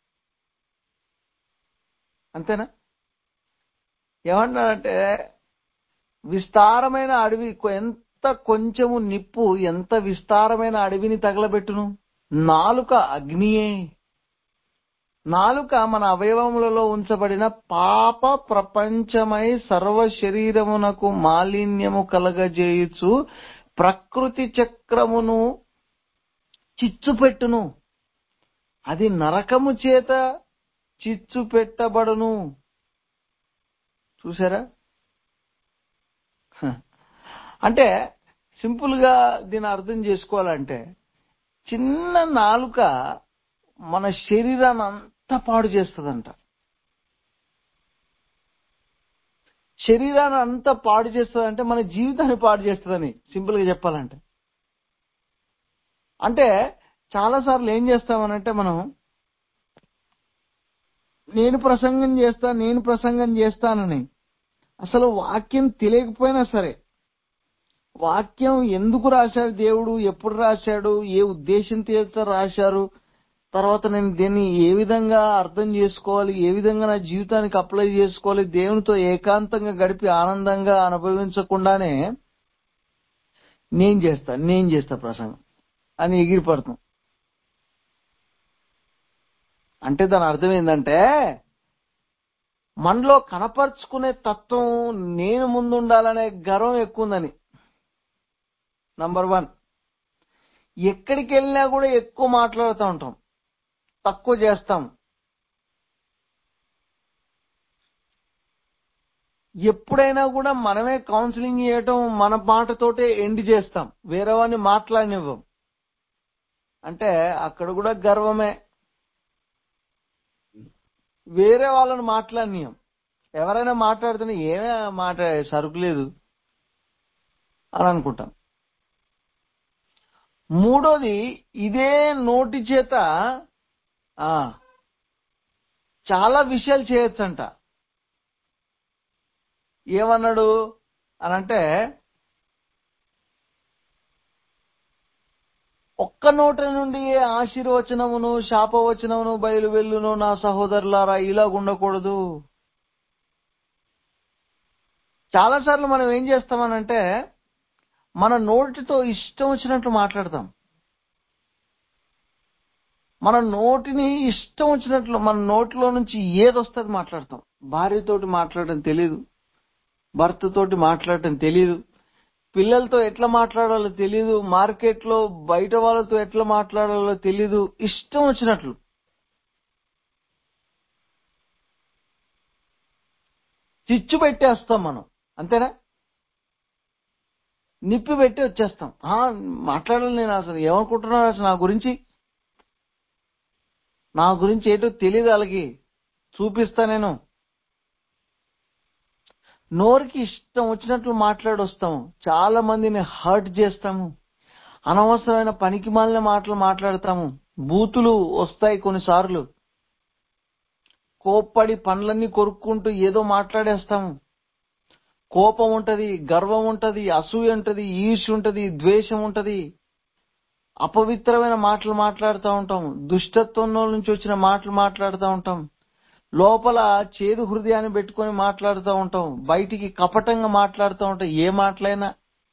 అంతేనా ఏమంటాడంటే విస్తారమైన అడవి కొ- ఎంత కొంచెము నిప్పు ఎంత విస్తారమైన అడవిని తగలబెట్టును నాలుక అగ్నియే నాలుక మన అవయవములలో ఉంచబడిన పాప ప్రపంచమై సర్వ శరీరమునకు మాలిన్యము కలగజేయుచు ప్రకృతి చక్రమును చిచ్చు పెట్టును అది నరకము చేత చిచ్చు పెట్టబడును చూసారా హ. అంటే సింపుల్ గా దీన్ని అర్థం చేసుకోవాలంటే చిన్న నాలుక మన శరీరాన్ని అంతా పాడు చేస్తుందంట శరీరాన్ని అంతా పాడు చేస్తుందంటే మన జీవితాన్ని పాడు చేస్తుందని సింపుల్ గా చెప్పాలంటే అంటే చాలా సార్లు ఏం చేస్తామనంటే మనం నేను ప్రసంగం చేస్తా నేను ప్రసంగం చేస్తానని అసలు వాక్యం తెలియకపోయినా సరే వాక్యం ఎందుకు రాశాడు దేవుడు ఎప్పుడు రాశాడు ఏ ఉద్దేశంతో రాశారు తర్వాత నేను దీన్ని ఏ విధంగా అర్థం చేసుకోవాలి ఏ విధంగా నా జీవితానికి అప్లై చేసుకోవాలి దేవునితో ఏకాంతంగా గడిపి ఆనందంగా అనుభవించకుండానే నేను చేస్తా నేను చేస్తా ప్రసంగం అని ఎగిరిపడుతున్నాం అంటే దాని అర్థం ఏంటంటే మనలో కనపరుచుకునే తత్వం నేను ముందుండాలనే గర్వం ఎక్కువ ఉందని నంబర్ వన్ ఎక్కడికి వెళ్ళినా కూడా ఎక్కువ మాట్లాడుతూ ఉంటాం తక్కువ చేస్తాం ఎప్పుడైనా కూడా మనమే కౌన్సిలింగ్ చేయటం మన మాటతోటే ఎండ్ చేస్తాం వేరే వాడిని మాట్లాడనివ్వం అంటే అక్కడ కూడా గర్వమే వేరే వాళ్ళని మాట్లాడనీయం ఎవరైనా మాట్లాడితేనే ఏమే మాట సరుకు లేదు అని అనుకుంటాం మూడోది ఇదే నోటి చేత ఆ చాలా విషయాలు చేయొచ్చంట ఏమన్నాడు అనంటే ఒక్క నోట నుండి ఏ ఆశీర్వచనమును శాపవచనమును బయలు వెళ్ళును నా సహోదరులారా ఇలా ఉండకూడదు చాలాసార్లు మనం ఏం చేస్తామనంటే మన నోటితో ఇష్టం వచ్చినట్లు మాట్లాడతాం మన నోటిని ఇష్టం వచ్చినట్లు మన నోటిలో నుంచి ఏది వస్తుంది మాట్లాడతాం భార్యతోటి మాట్లాడటం తెలియదు భర్తతోటి మాట్లాడటం తెలియదు పిల్లలతో ఎట్లా మాట్లాడాలో తెలియదు మార్కెట్లో బయట వాళ్ళతో ఎట్లా మాట్లాడాలో తెలియదు ఇష్టం వచ్చినట్లు చిచ్చు పెట్టేస్తాం మనం అంతేనా నిప్పి పెట్టి వచ్చేస్తాం ఆ, మాట్లాడాలి నేను అసలు ఏమనుకుంటున్నాను అసలు నా గురించి నా గురించి ఏంటో తెలియదు వాళ్ళకి చూపిస్తా నేను నోరుకి ఇష్టం వచ్చినట్లు మాట్లాడొస్తాము చాలా మందిని హర్ట్ చేస్తాము అనవసరమైన పనికి మాలిన మాటలు మాట్లాడతాము బూతులు వస్తాయి కొన్నిసార్లు కోప్పడి పనులన్నీ కొరుక్కుంటూ ఏదో మాట్లాడేస్తాము కోపం ఉంటది గర్వం ఉంటది అసూయ ఉంటది ఈర్ష ఉంటది ద్వేషం ఉంటది అపవిత్రమైన మాటలు మాట్లాడుతూ ఉంటాం దుష్టత్వంలో నుంచి వచ్చిన మాటలు మాట్లాడుతూ ఉంటాం లోపల చేదు హృదయాన్ని పెట్టుకొని మాట్లాడుతూ ఉంటాం బయటికి కపటంగా మాట్లాడుతూ ఉంటాం ఏ మాటలైనా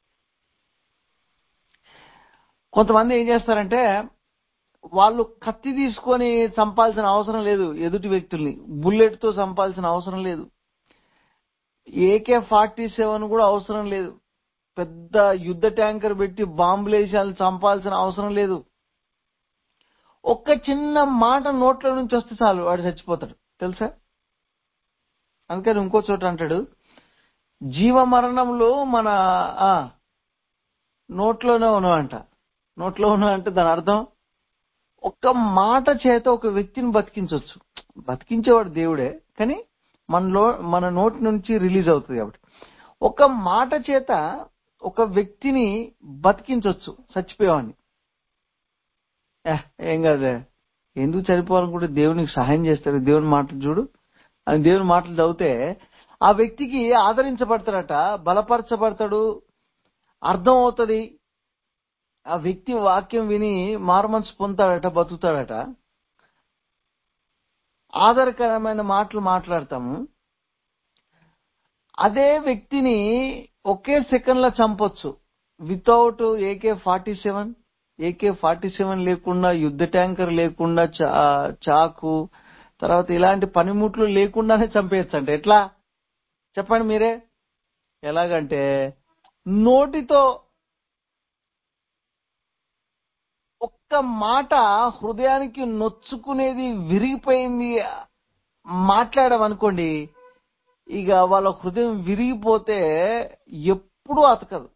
కొంతమంది ఏం చేస్తారంటే వాళ్ళు కత్తి తీసుకొని చంపాల్సిన అవసరం లేదు ఎదుటి వ్యక్తుల్ని బుల్లెట్ తో చంపాల్సిన అవసరం లేదు ఏకే ఫార్టీ సెవెన్ కూడా అవసరం లేదు పెద్ద యుద్ధ ట్యాంకర్ పెట్టి బాంబులు వేసి వాళ్ళని చంపాల్సిన అవసరం లేదు ఒక్క చిన్న మాట నోట్ల నుంచి వస్తే చాలు వాడు చచ్చిపోతాడు తెలుసా అందుకని ఇంకో చోట అంటాడు జీవ మరణంలో మన ఆ నోట్లోనే ఉన్నావంట నోట్లో ఉన్నావంటే దాని అర్థం ఒక్క మాట చేత ఒక వ్యక్తిని బతికించవచ్చు బతికించేవాడు దేవుడే కానీ మనలో మన నోటి నుంచి రిలీజ్ అవుతుంది కాబట్టి ఒక మాట చేత ఒక వ్యక్తిని బతికించవచ్చు చచ్చిపోయేవాడిని ఏ, ఏం కాదే ఎందుకు చనిపోవాలనుకుంటే దేవునికి సహాయం చేస్తాడు దేవుని మాటలు చూడు అని దేవుని మాటలు చదివితే ఆ వ్యక్తికి ఆదరించబడతాడట బలపరచబడతాడు అర్థం అవుతుంది ఆ వ్యక్తి వాక్యం విని మారుమనసు పొందుతాడట బతుకుతాడట ఆధారకరమైన మాటలు మాట్లాడతాము అదే వ్యక్తిని ఒకే సెకండ్ లో చంపొచ్చు without AK forty seven AK forty seven లేకుండా యుద్ధ ట్యాంకర్ లేకుండా చా- చాకు తర్వాత ఇలాంటి పనిముట్లు లేకుండానే చంపేయచ్చు అంటే ఎట్లా చెప్పండి మీరే ఎలాగంటే నోటితో ఒక్క మాట హృదయానికి నొచ్చుకునేది విరిగిపోయింది మాట్లాడమనుకోండి ఇక వాళ్ళ హృదయం విరిగిపోతే ఎప్పుడూ అతకదు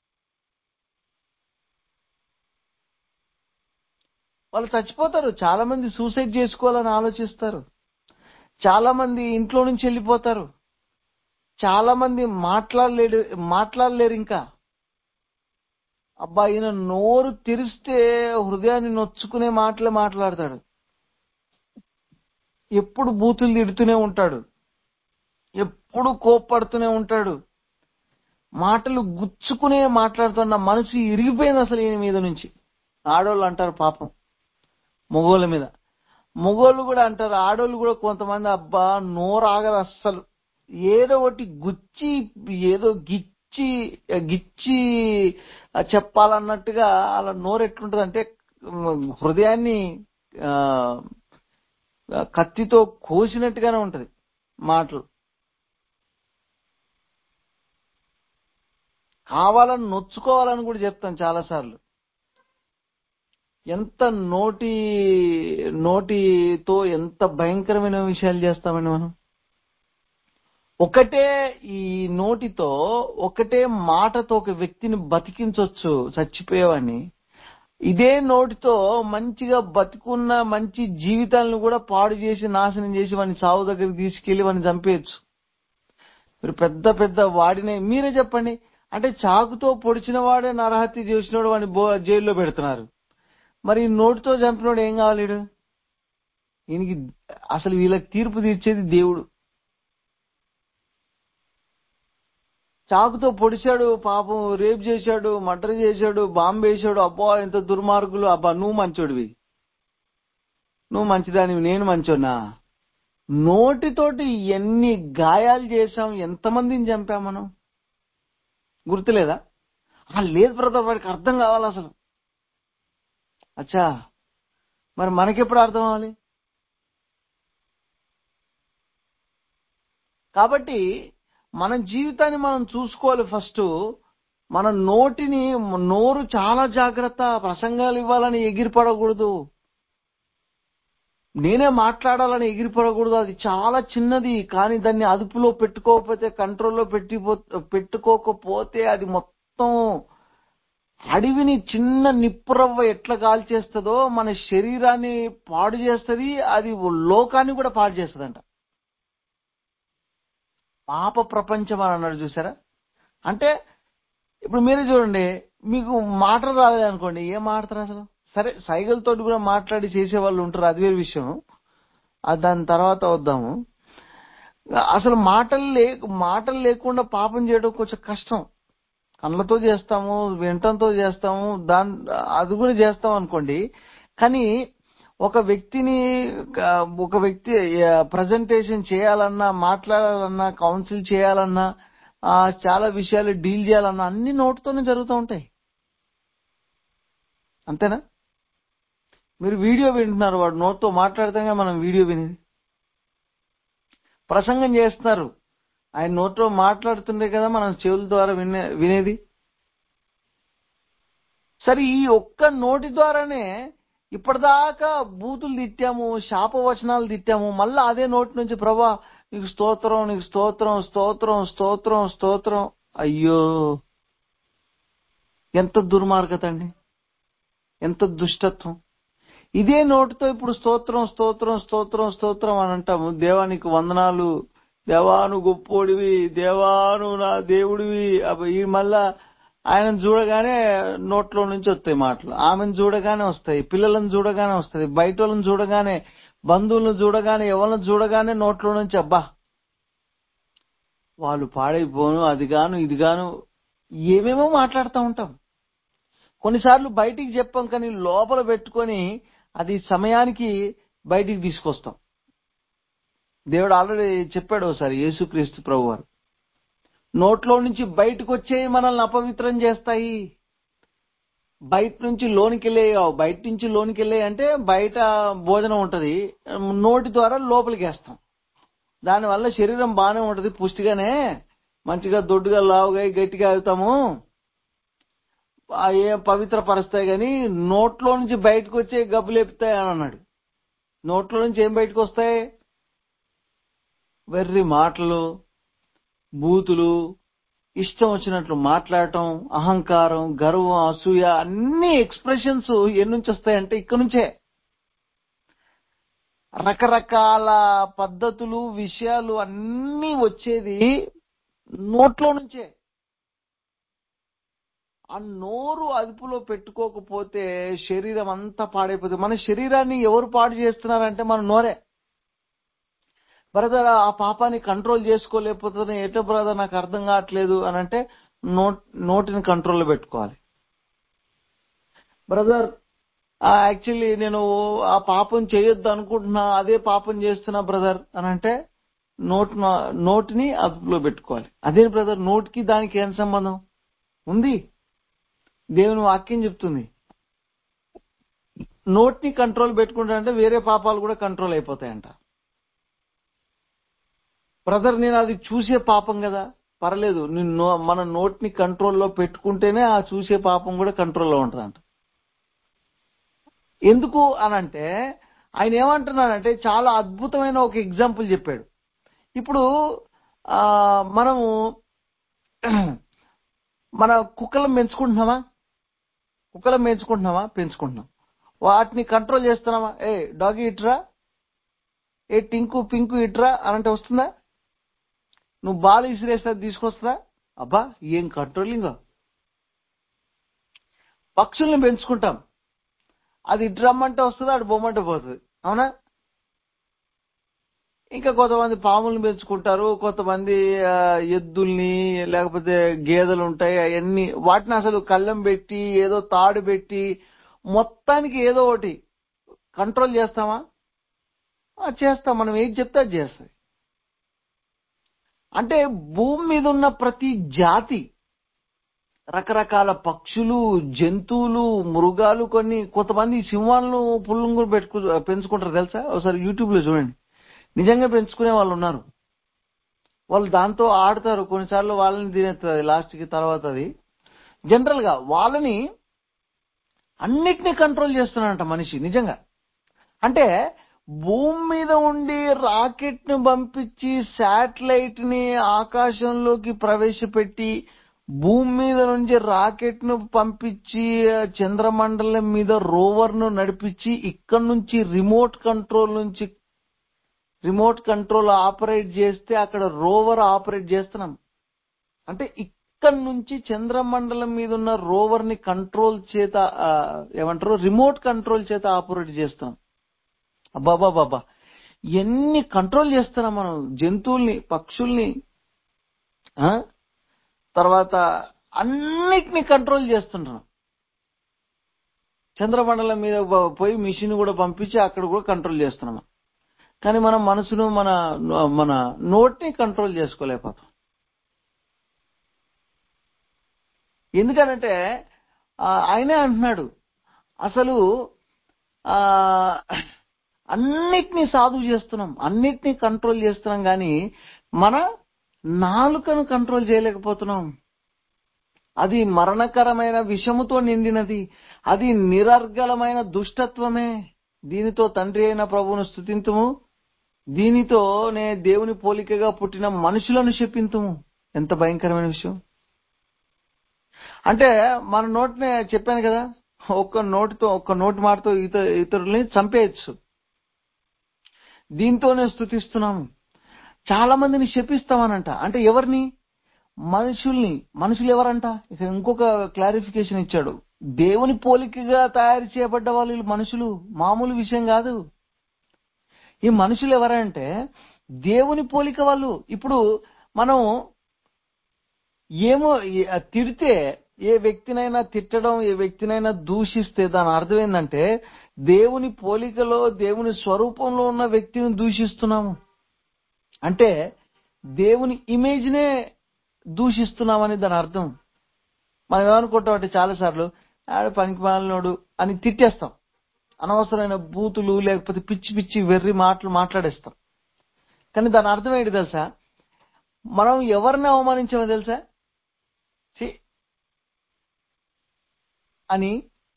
వాళ్ళు చచ్చిపోతారు చాలా మంది సూసైడ్ చేసుకోవాలని ఆలోచిస్తారు చాలా మంది ఇంట్లో నుంచి వెళ్ళిపోతారు చాలా మంది మాట్లాడలేడు మాట్లాడలేరు ఇంకా అబ్బా ఈయన నోరు తెరిస్తే హృదయాన్ని నొచ్చుకునే మాటలే మాట్లాడతాడు ఎప్పుడు బూతులు తిడుతూనే ఉంటాడు ఎప్పుడు కోప్పడుతూనే ఉంటాడు మాటలు గుచ్చుకునే మాట్లాడుతున్న మనసు ఇరిగిపోయింది అసలు ఈయన మీద నుంచి ఆడోళ్ళు అంటారు పాపం మగోళ్ళ మీద మగోళ్ళు కూడా అంటారు ఆడోళ్ళు కూడా కొంతమంది అబ్బా నోరు ఆగదు అస్సలు ఏదో ఒకటి గుచ్చి ఏదో గిచ్చి గిచ్చి చెప్పాలన్నట్టుగా అలా నోరు ఎట్లుంటది అంటే హృదయాన్ని ఆ, కత్తితో కోసినట్టుగానే ఉంటది మాటలు కావాలని నొచ్చుకోవాలని కూడా చెప్తాను చాలా సార్లు ఎంత నోటి నోటితో ఎంత భయంకరమైన విషయాలు చేస్తామండి మనం ఒకటే ఈ నోటితో ఒకటే మాటతో ఒక వ్యక్తిని బతికించవచ్చు చచ్చిపోయేవాడిని ఇదే నోటితో మంచిగా బతుకున్న మంచి జీవితాలను కూడా పాడు చేసి నాశనం చేసి వాడిని సావు దగ్గరికి తీసుకెళ్లి వాడిని చంపేయచ్చు మీరు పెద్ద పెద్ద వాడినే మీరే చెప్పండి అంటే చాకుతో పొడిచిన వాడే నరహత్య చేసినోడు వాడిని బో- జైల్లో పెడుతున్నారు మరి ఈ నోటితో చంపినోడు ఏం కావాలి వీడు? ఈయనకి అసలు వీళ్ళకి తీర్పు తీర్చేది దేవుడు చాకుతో పొడిచాడు పాపం రేప్ చేశాడు మర్డర్ చేశాడు బాంబు వేశాడు అబ్బా ఎంత దుర్మార్గులు అబ్బా నువ్వు మంచోడివి నువ్వు మంచిదానివి నేను మంచోనా నోటితోటి ఎన్ని గాయాలు చేశాం ఎంతమందిని చంపాం మనం గుర్తులేదా ఆ లేదు బ్రదర్ వాడికి అర్థం కావాలి అసలు అచ్చా మరి మనకెప్పుడు అర్థం అవ్వాలి కాబట్టి మన జీవితాన్ని మనం చూసుకోవాలి ఫస్ట్ మన నోటిని నోరు చాలా జాగ్రత్త ప్రసంగాలు ఇవ్వాలని ఎగిరిపడకూడదు నేనే మాట్లాడాలని ఎగిరిపడకూడదు అది చాలా చిన్నది కానీ దాన్ని అదుపులో పెట్టుకోకపోతే కంట్రోల్లో పెట్టి పెట్టుకోకపోతే అది మొత్తం అడవిని చిన్న నిప్పురవ్వ ఎట్లా కాల్చేస్తుందో మన శరీరాన్ని పాడు చేస్తుంది అది లోకాన్ని కూడా పాడు చేస్తుందంట పాప ప్రపంచం అని అన్నాడు చూసారా అంటే ఇప్పుడు మీరే చూడండి మీకు మాటలు రాలేదు అనుకోండి ఏం మాట్లాడతారు అసలు సరే సైగలతో కూడా మాట్లాడి చేసే వాళ్ళు ఉంటారు అది వేరే విషయం అది దాని తర్వాత వద్దాము అసలు మాటలు లే మాటలు లేకుండా పాపం చేయడం కొంచెం కష్టం కళ్ళతో చేస్తాము వింటంతో చేస్తాము దాని అది కూడా చేస్తాం అనుకోండి కానీ ఒక వ్యక్తిని ఆ, ఒక వ్యక్తి ప్రజెంటేషన్ చేయాలన్నా మాట్లాడాలన్నా కౌన్సిల్ చేయాలన్నా ఆ, చాలా విషయాలు డీల్ చేయాలన్నా అన్ని నోటితోనే జరుగుతూ ఉంటాయి అంతేనా మీరు వీడియో వింటున్నారు వాడు నోట్తో మాట్లాడితేనే మనం వీడియో వినేది ప్రసంగం చేస్తున్నారు ఆయన నోట్లో మాట్లాడుతుండే కదా మనం చెవుల ద్వారా వినే వినేది సరే ఈ ఒక్క నోటి ద్వారానే ఇప్పటిదాకా బూతులు తిట్టాము శాపవచనాలు తిట్టాము మళ్ళా అదే నోటి నుంచి ప్రభా నీకు స్తోత్రం నీకు స్తోత్రం స్తోత్రం స్తోత్రం స్తోత్రం అయ్యో ఎంత దుర్మార్గత అండి ఎంత దుష్టత్వం ఇదే నోటితో ఇప్పుడు స్తోత్రం స్తోత్రం స్తోత్రం స్తోత్రం అని అంటాము దేవానికి వందనాలు దేవాను గొప్పోడివి దేవాను నా దేవుడివి అబ్బ ఈ మళ్ళా ఆయనను చూడగానే నోట్లో నుంచి వస్తాయి మాటలు ఆమెను చూడగానే వస్తాయి పిల్లలను చూడగానే వస్తాయి బయట వాళ్ళని చూడగానే బంధువులను చూడగానే ఎవరిని చూడగానే నోట్లో నుంచి అబ్బా వాళ్ళు పాడైపోను అది గాను ఇది గాను ఏమేమో మాట్లాడుతూ ఉంటాం కొన్నిసార్లు బయటికి చెప్పాం కానీ లోపల పెట్టుకొని అది సమయానికి బయటికి తీసుకొస్తాం దేవుడు ఆల్రెడీ చెప్పాడు ఒకసారి యేసుక్రీస్తు ప్రభు వారు నోట్లో నుంచి బయటకు వచ్చే మనల్ని అపవిత్రం చేస్తాయి బయట నుంచి లోనికి వెళ్ళే బయట నుంచి లోనికి వెళ్ళే అంటే బయట భోజనం ఉంటది నోటి ద్వారా లోపలికి వేస్తాం దానివల్ల శరీరం బాగానే ఉంటది పుష్టిగానే మంచిగా దొడ్డుగా లావుగా గట్టిగా అవుతాము ఆ ఏ పవిత్ర పరుస్తాయి కానీ నోట్లో నుంచి బయటకు వచ్చే గబ్బు లేపుతాయి అని అన్నాడు నోట్లో నుంచి ఏం బయటకు వస్తాయి వెర్రి మాటలు బూతులు ఇష్టం వచ్చినట్లు మాట్లాడటం అహంకారం గర్వం అసూయ అన్ని ఎక్స్ప్రెషన్స్ ఎన్ని నుంచి వస్తాయంటే ఇక్కడ నుంచే రకరకాల పద్ధతులు విషయాలు అన్నీ వచ్చేది నోట్లో నుంచే ఆ నోరు అదుపులో పెట్టుకోకపోతే శరీరం అంతా పాడైపోతుంది మన శరీరాన్ని ఎవరు పాడు చేస్తున్నారంటే మన నోరే బ్రదర్ ఆ పాపాన్ని కంట్రోల్ చేసుకోలేకపోతున్నా ఏటో బ్రదర్ నాకు అర్థం కావట్లేదు అని అంటే నోట్ నోటిని కంట్రోల్లో పెట్టుకోవాలి బ్రదర్ యాక్చువల్లీ నేను ఆ పాపం చేయొద్దు అనుకుంటున్నా అదే పాపం చేస్తున్నా బ్రదర్ అని అంటే నోట్ నోటిని అదుపులో పెట్టుకోవాలి అదే బ్రదర్ నోటికి దానికి ఏం సంబంధం ఉంది దేవుని వాక్యం చెప్తుంది నోటిని కంట్రోల్ పెట్టుకుంటా అంటే వేరే పాపాలు కూడా కంట్రోల్ అయిపోతాయంట బ్రదర్ నేను అది చూసే పాపం కదా పర్లేదు నిన్ను మన నోటిని కంట్రోల్లో పెట్టుకుంటేనే ఆ చూసే పాపం కూడా కంట్రోల్లో ఉంటుందంట ఎందుకు అనంటే ఆయన ఏమంటున్నాడంటే చాలా అద్భుతమైన ఒక ఎగ్జాంపుల్ చెప్పాడు ఇప్పుడు ఆ, మనము మన కుక్కలను పెంచుకుంటున్నామా కుక్కలను పెంచుకుంటున్నామా పెంచుకుంటున్నాం వాటిని కంట్రోల్ చేస్తున్నామా ఏ డాగి ఇట్రా ఏ టింకు పింకు ఇట్రా అని అంటే వస్తుందా నువ్వు బాల్ విసిరేస్తే అది తీసుకొస్తుందా అబ్బా ఏం కంట్రోలింగ్ పక్షుల్ని పెంచుకుంటాం అది ఇటు రమ్మంటే వస్తుంది అటు బొమ్మంటే పోతుంది అవునా ఇంకా కొంతమంది పాములను పెంచుకుంటారు కొంతమంది ఆ, ఎద్దుల్ని లేకపోతే గేదెలు ఉంటాయి అవన్నీ వాటిని అసలు కళ్ళెం పెట్టి ఏదో తాడు పెట్టి మొత్తానికి ఏదో ఒకటి కంట్రోల్ చేస్తామా ఆ, చేస్తాం మనం ఏది చెప్తే అది చేస్తాయి అంటే భూమి మీద ఉన్న ప్రతి జాతి రకరకాల పక్షులు జంతువులు మృగాలు కొన్ని కొంతమంది సింహాలను పుల్లను కూడా పెట్టుకు పెంచుకుంటారు తెలుసా ఒకసారి యూట్యూబ్ లో చూడండి నిజంగా పెంచుకునే వాళ్ళు ఉన్నారు వాళ్ళు దాంతో ఆడతారు కొన్నిసార్లు వాళ్ళని తినేస్తుంది లాస్ట్ కి తర్వాత అది జనరల్ గా వాళ్ళని అన్నిటినీ కంట్రోల్ చేస్తున్నాడంట మనిషి నిజంగా అంటే భూమి మీద ఉండి రాకెట్ ను పంపించి శాటిలైట్ ని ఆకాశంలోకి ప్రవేశపెట్టి భూమి మీద నుంచి రాకెట్ ను పంపించి ఆ, చంద్రమండలం మీద రోవర్ ను నడిపించి ఇక్కడ నుంచి రిమోట్ కంట్రోల్ నుంచి రిమోట్ కంట్రోల్ ఆపరేట్ చేస్తే అక్కడ రోవర్ ఆపరేట్ చేస్తున్నాం అంటే ఇక్కడ నుంచి చంద్రమండలం మీద ఉన్న రోవర్ ని కంట్రోల్ చేత ఆ, ఏమంటారు రిమోట్ కంట్రోల్ చేత ఆపరేట్ చేస్తాం అబ్బాబాబాబా ఎన్ని కంట్రోల్ చేస్తున్నాం మనం జంతువుల్ని పక్షుల్ని ఆ? తర్వాత అన్నిటిని కంట్రోల్ చేస్తుంటున్నాం చంద్రమండలం మీద పో- పోయి మిషన్ కూడా పంపించి అక్కడ కూడా కంట్రోల్ చేస్తున్నాం కానీ మనం మనసును మన మన నోటిని కంట్రోల్ చేసుకోలేకపోతాం ఎందుకనంటే ఆ, ఆయనే అంటున్నాడు అసలు ఆ అన్నిటినీ సాధు చేస్తున్నాం అన్నిటినీ కంట్రోల్ చేస్తున్నాం కానీ మన నాలుకను కంట్రోల్ చేయలేకపోతున్నాం అది మరణకరమైన విషముతో నిండినది అది నిరర్గలమైన దుష్టత్వమే దీనితో తండ్రి అయిన ప్రభువును స్థుతింతుము దీనితోనే దేవుని పోలికగా పుట్టిన మనుషులను చెప్పింతుము ఎంత భయంకరమైన విషయం అంటే మన నోటిని చెప్పాను కదా ఒక్క నోటితో ఒక్క నోటి మాటతో ఇత ఇతరుల్ని చంపేయచ్చు దీంతోనే స్థుతిస్తున్నాము చాలా మందిని శపిస్తామనంట అంటే ఎవరిని మనుషుల్ని మనుషులు ఎవరంట ఇక ఇంకొక క్లారిఫికేషన్ ఇచ్చాడు దేవుని పోలికగా తయారు చేయబడ్డ వాళ్ళు వీళ్ళు మనుషులు మామూలు విషయం కాదు ఈ మనుషులు ఎవరంటే దేవుని పోలిక వాళ్ళు ఇప్పుడు మనం ఏమో ఏ- తిడితే ఏ వ్యక్తినైనా తిట్టడం ఏ వ్యక్తినైనా దూషిస్తే దాని అర్థం ఏంటంటే దేవుని పోలికలో దేవుని స్వరూపంలో ఉన్న వ్యక్తిని దూషిస్తున్నాము అంటే దేవుని ఇమేజ్ నే దూషిస్తున్నామని దాని అర్థం మనం ఏమనుకుంటాం అంటే చాలాసార్లు ఆడ పనికి మాలినోడు అని తిట్టేస్తాం అనవసరమైన బూతులు లేకపోతే పిచ్చి పిచ్చి వెర్రి మాటలు మాట్లాడేస్తాం కానీ దాని అర్థం ఏంటి తెలుసా మనం ఎవరిని అవమానించామో తెలుసా ఛీ అని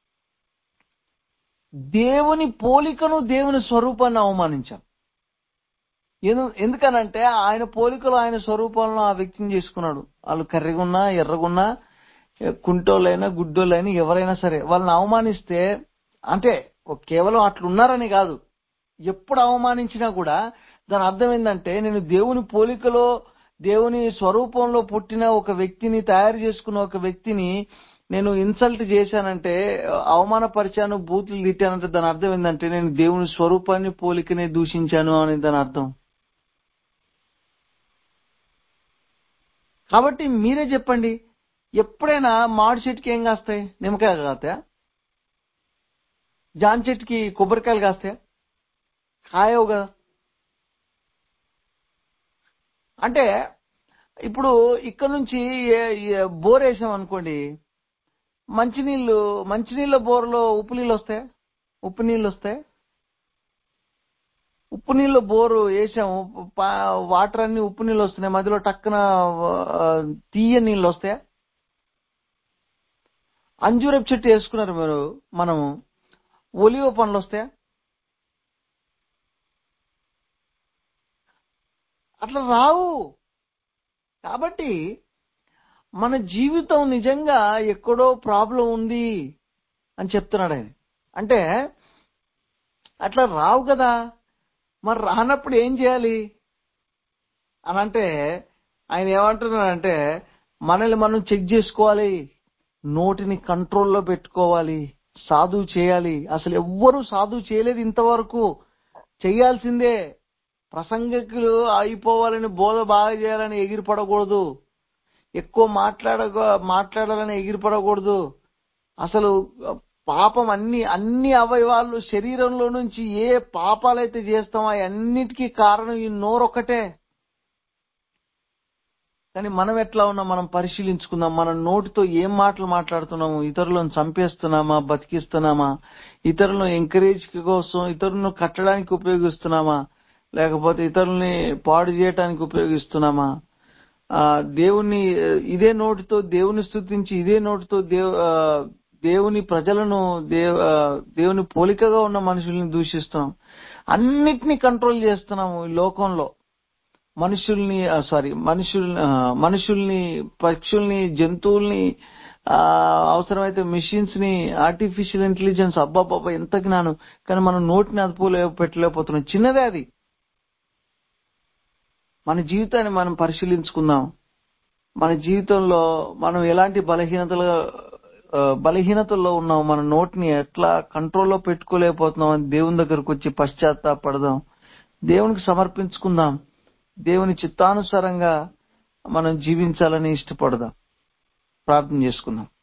దేవుని పోలికను దేవుని స్వరూపాన్ని అవమానించాం ఎందు- ఎందుకనంటే ఆయన పోలికలో ఆయన స్వరూపంలో ఆ వ్యక్తిని చేసుకున్నాడు వాళ్ళు కర్రిగున్నా ఎర్రగున్నా ఏ కుంటోళ్ళైనా గుడ్డోళ్ళైనా ఎవరైనా సరే వాళ్ళని అవమానిస్తే అంటే ఒక కేవలం అట్లున్నారని కాదు ఎప్పుడు అవమానించినా కూడా దాని అర్థం ఏంటంటే నేను దేవుని పోలికలో దేవుని స్వరూపంలో పుట్టిన ఒక వ్యక్తిని తయారు చేసుకున్న ఒక వ్యక్తిని నేను ఇన్సల్ట్ చేశానంటే అవమానపరిచాను బూతులు తిట్టానంటే దాని అర్థం ఏంటంటే నేను దేవుని స్వరూపాన్ని పోలికనే దూషించాను అని దాని అర్థం కాబట్టి మీరే చెప్పండి ఎప్పుడైనా మామిడి చెట్టుకి ఏం కాస్తాయి నిమ్మకాయలు కాస్తాయా జాన్ చెట్టుకి కొబ్బరికాయలు కాస్తాయా కాయవు కదా అంటే ఇప్పుడు ఇక్కడ నుంచి ఏ- ఏ- బోర్ వేసాం అనుకోండి మంచినీళ్ళు మంచినీళ్ళ బోర్లో ఉప్పు నీళ్ళు వస్తాయా ఉప్పు నీళ్ళు వస్తాయి ఉప్పు నీళ్ళు బోరు వేసాము పా- వాటర్ అన్ని ఉప్పు నీళ్ళు వస్తున్నాయి మధ్యలో టక్కున ఆ, తీయ నీళ్ళు వస్తాయా అంజూరపు చెట్టు వేసుకున్నారు మీరు మనము ఒలివ పండ్లు వస్తాయా అట్లా రావు కాబట్టి మన జీవితం నిజంగా ఎక్కడో ప్రాబ్లం ఉంది అని చెప్తున్నాడు ఆయన అంటే అట్లా రావు కదా మరి రానప్పుడు ఏం చేయాలి అని అంటే ఆయన ఏమంటున్నాడంటే మనల్ని మనం చెక్ చేసుకోవాలి నోటిని కంట్రోల్లో పెట్టుకోవాలి సాధువు చేయాలి అసలు ఎవ్వరూ సాధువు చేయలేదు ఇంతవరకు చేయాల్సిందే ప్రసంగికులు అయిపోవాలని బోధ బాగా చేయాలని ఎగిరిపడకూడదు ఎక్కువ మాట్లాడ మాట్లాడాలని ఎగిరిపడకూడదు అసలు పాపం అన్ని అన్ని అవయవాలు శరీరంలో నుంచి ఏ పాపాలైతే చేస్తామో అన్నిటికీ కారణం ఈ నోరొక్కటే కానీ మనం ఎట్లా ఉన్నాం మనం పరిశీలించుకుందాం మన నోటితో ఏం మాటలు మాట్లాడుతున్నాము ఇతరులను చంపేస్తున్నామా బతికిస్తున్నామా ఇతరులను ఎంకరేజ్ కోసం ఇతరులను కట్టడానికి ఉపయోగిస్తున్నామా లేకపోతే ఇతరుల్ని పాడు చేయడానికి ఉపయోగిస్తున్నామా ఆ దేవుని ఇదే నోటితో దేవుని స్థుతించి ఇదే నోటితో దేవు ఆ, దేవుని ప్రజలను దేవ ఆ, దేవుని పోలికగా ఉన్న మనుషుల్ని దూషిస్తున్నాం అన్నిటినీ కంట్రోల్ చేస్తున్నాము ఈ లోకంలో మనుషుల్ని సారీ మనుషుల్ ఆ, మనుషుల్ని పక్షుల్ని జంతువుల్ని ఆ, అవసరమైతే మిషన్స్ ని ఆర్టిఫిషియల్ ఇంటెలిజెన్స్ అబ్బాబ్బా ఎంత జ్ఞానం కానీ మనం నోటిని అదుపులో పెట్టలేకపోతున్నాం చిన్నదే అది మన జీవితాన్ని మనం పరిశీలించుకుందాం మన జీవితంలో మనం ఎలాంటి బలహీనతలు ఆ, బలహీనతల్లో ఉన్నాం మన నోటిని ఎట్లా కంట్రోల్లో పెట్టుకోలేకపోతున్నాం అని దేవుని దగ్గరకు వచ్చి పశ్చాత్తాపడదాం దేవునికి సమర్పించుకుందాం దేవుని చిత్తానుసారంగా మనం జీవించాలని ఇష్టపడదాం ప్రార్థన చేసుకుందాం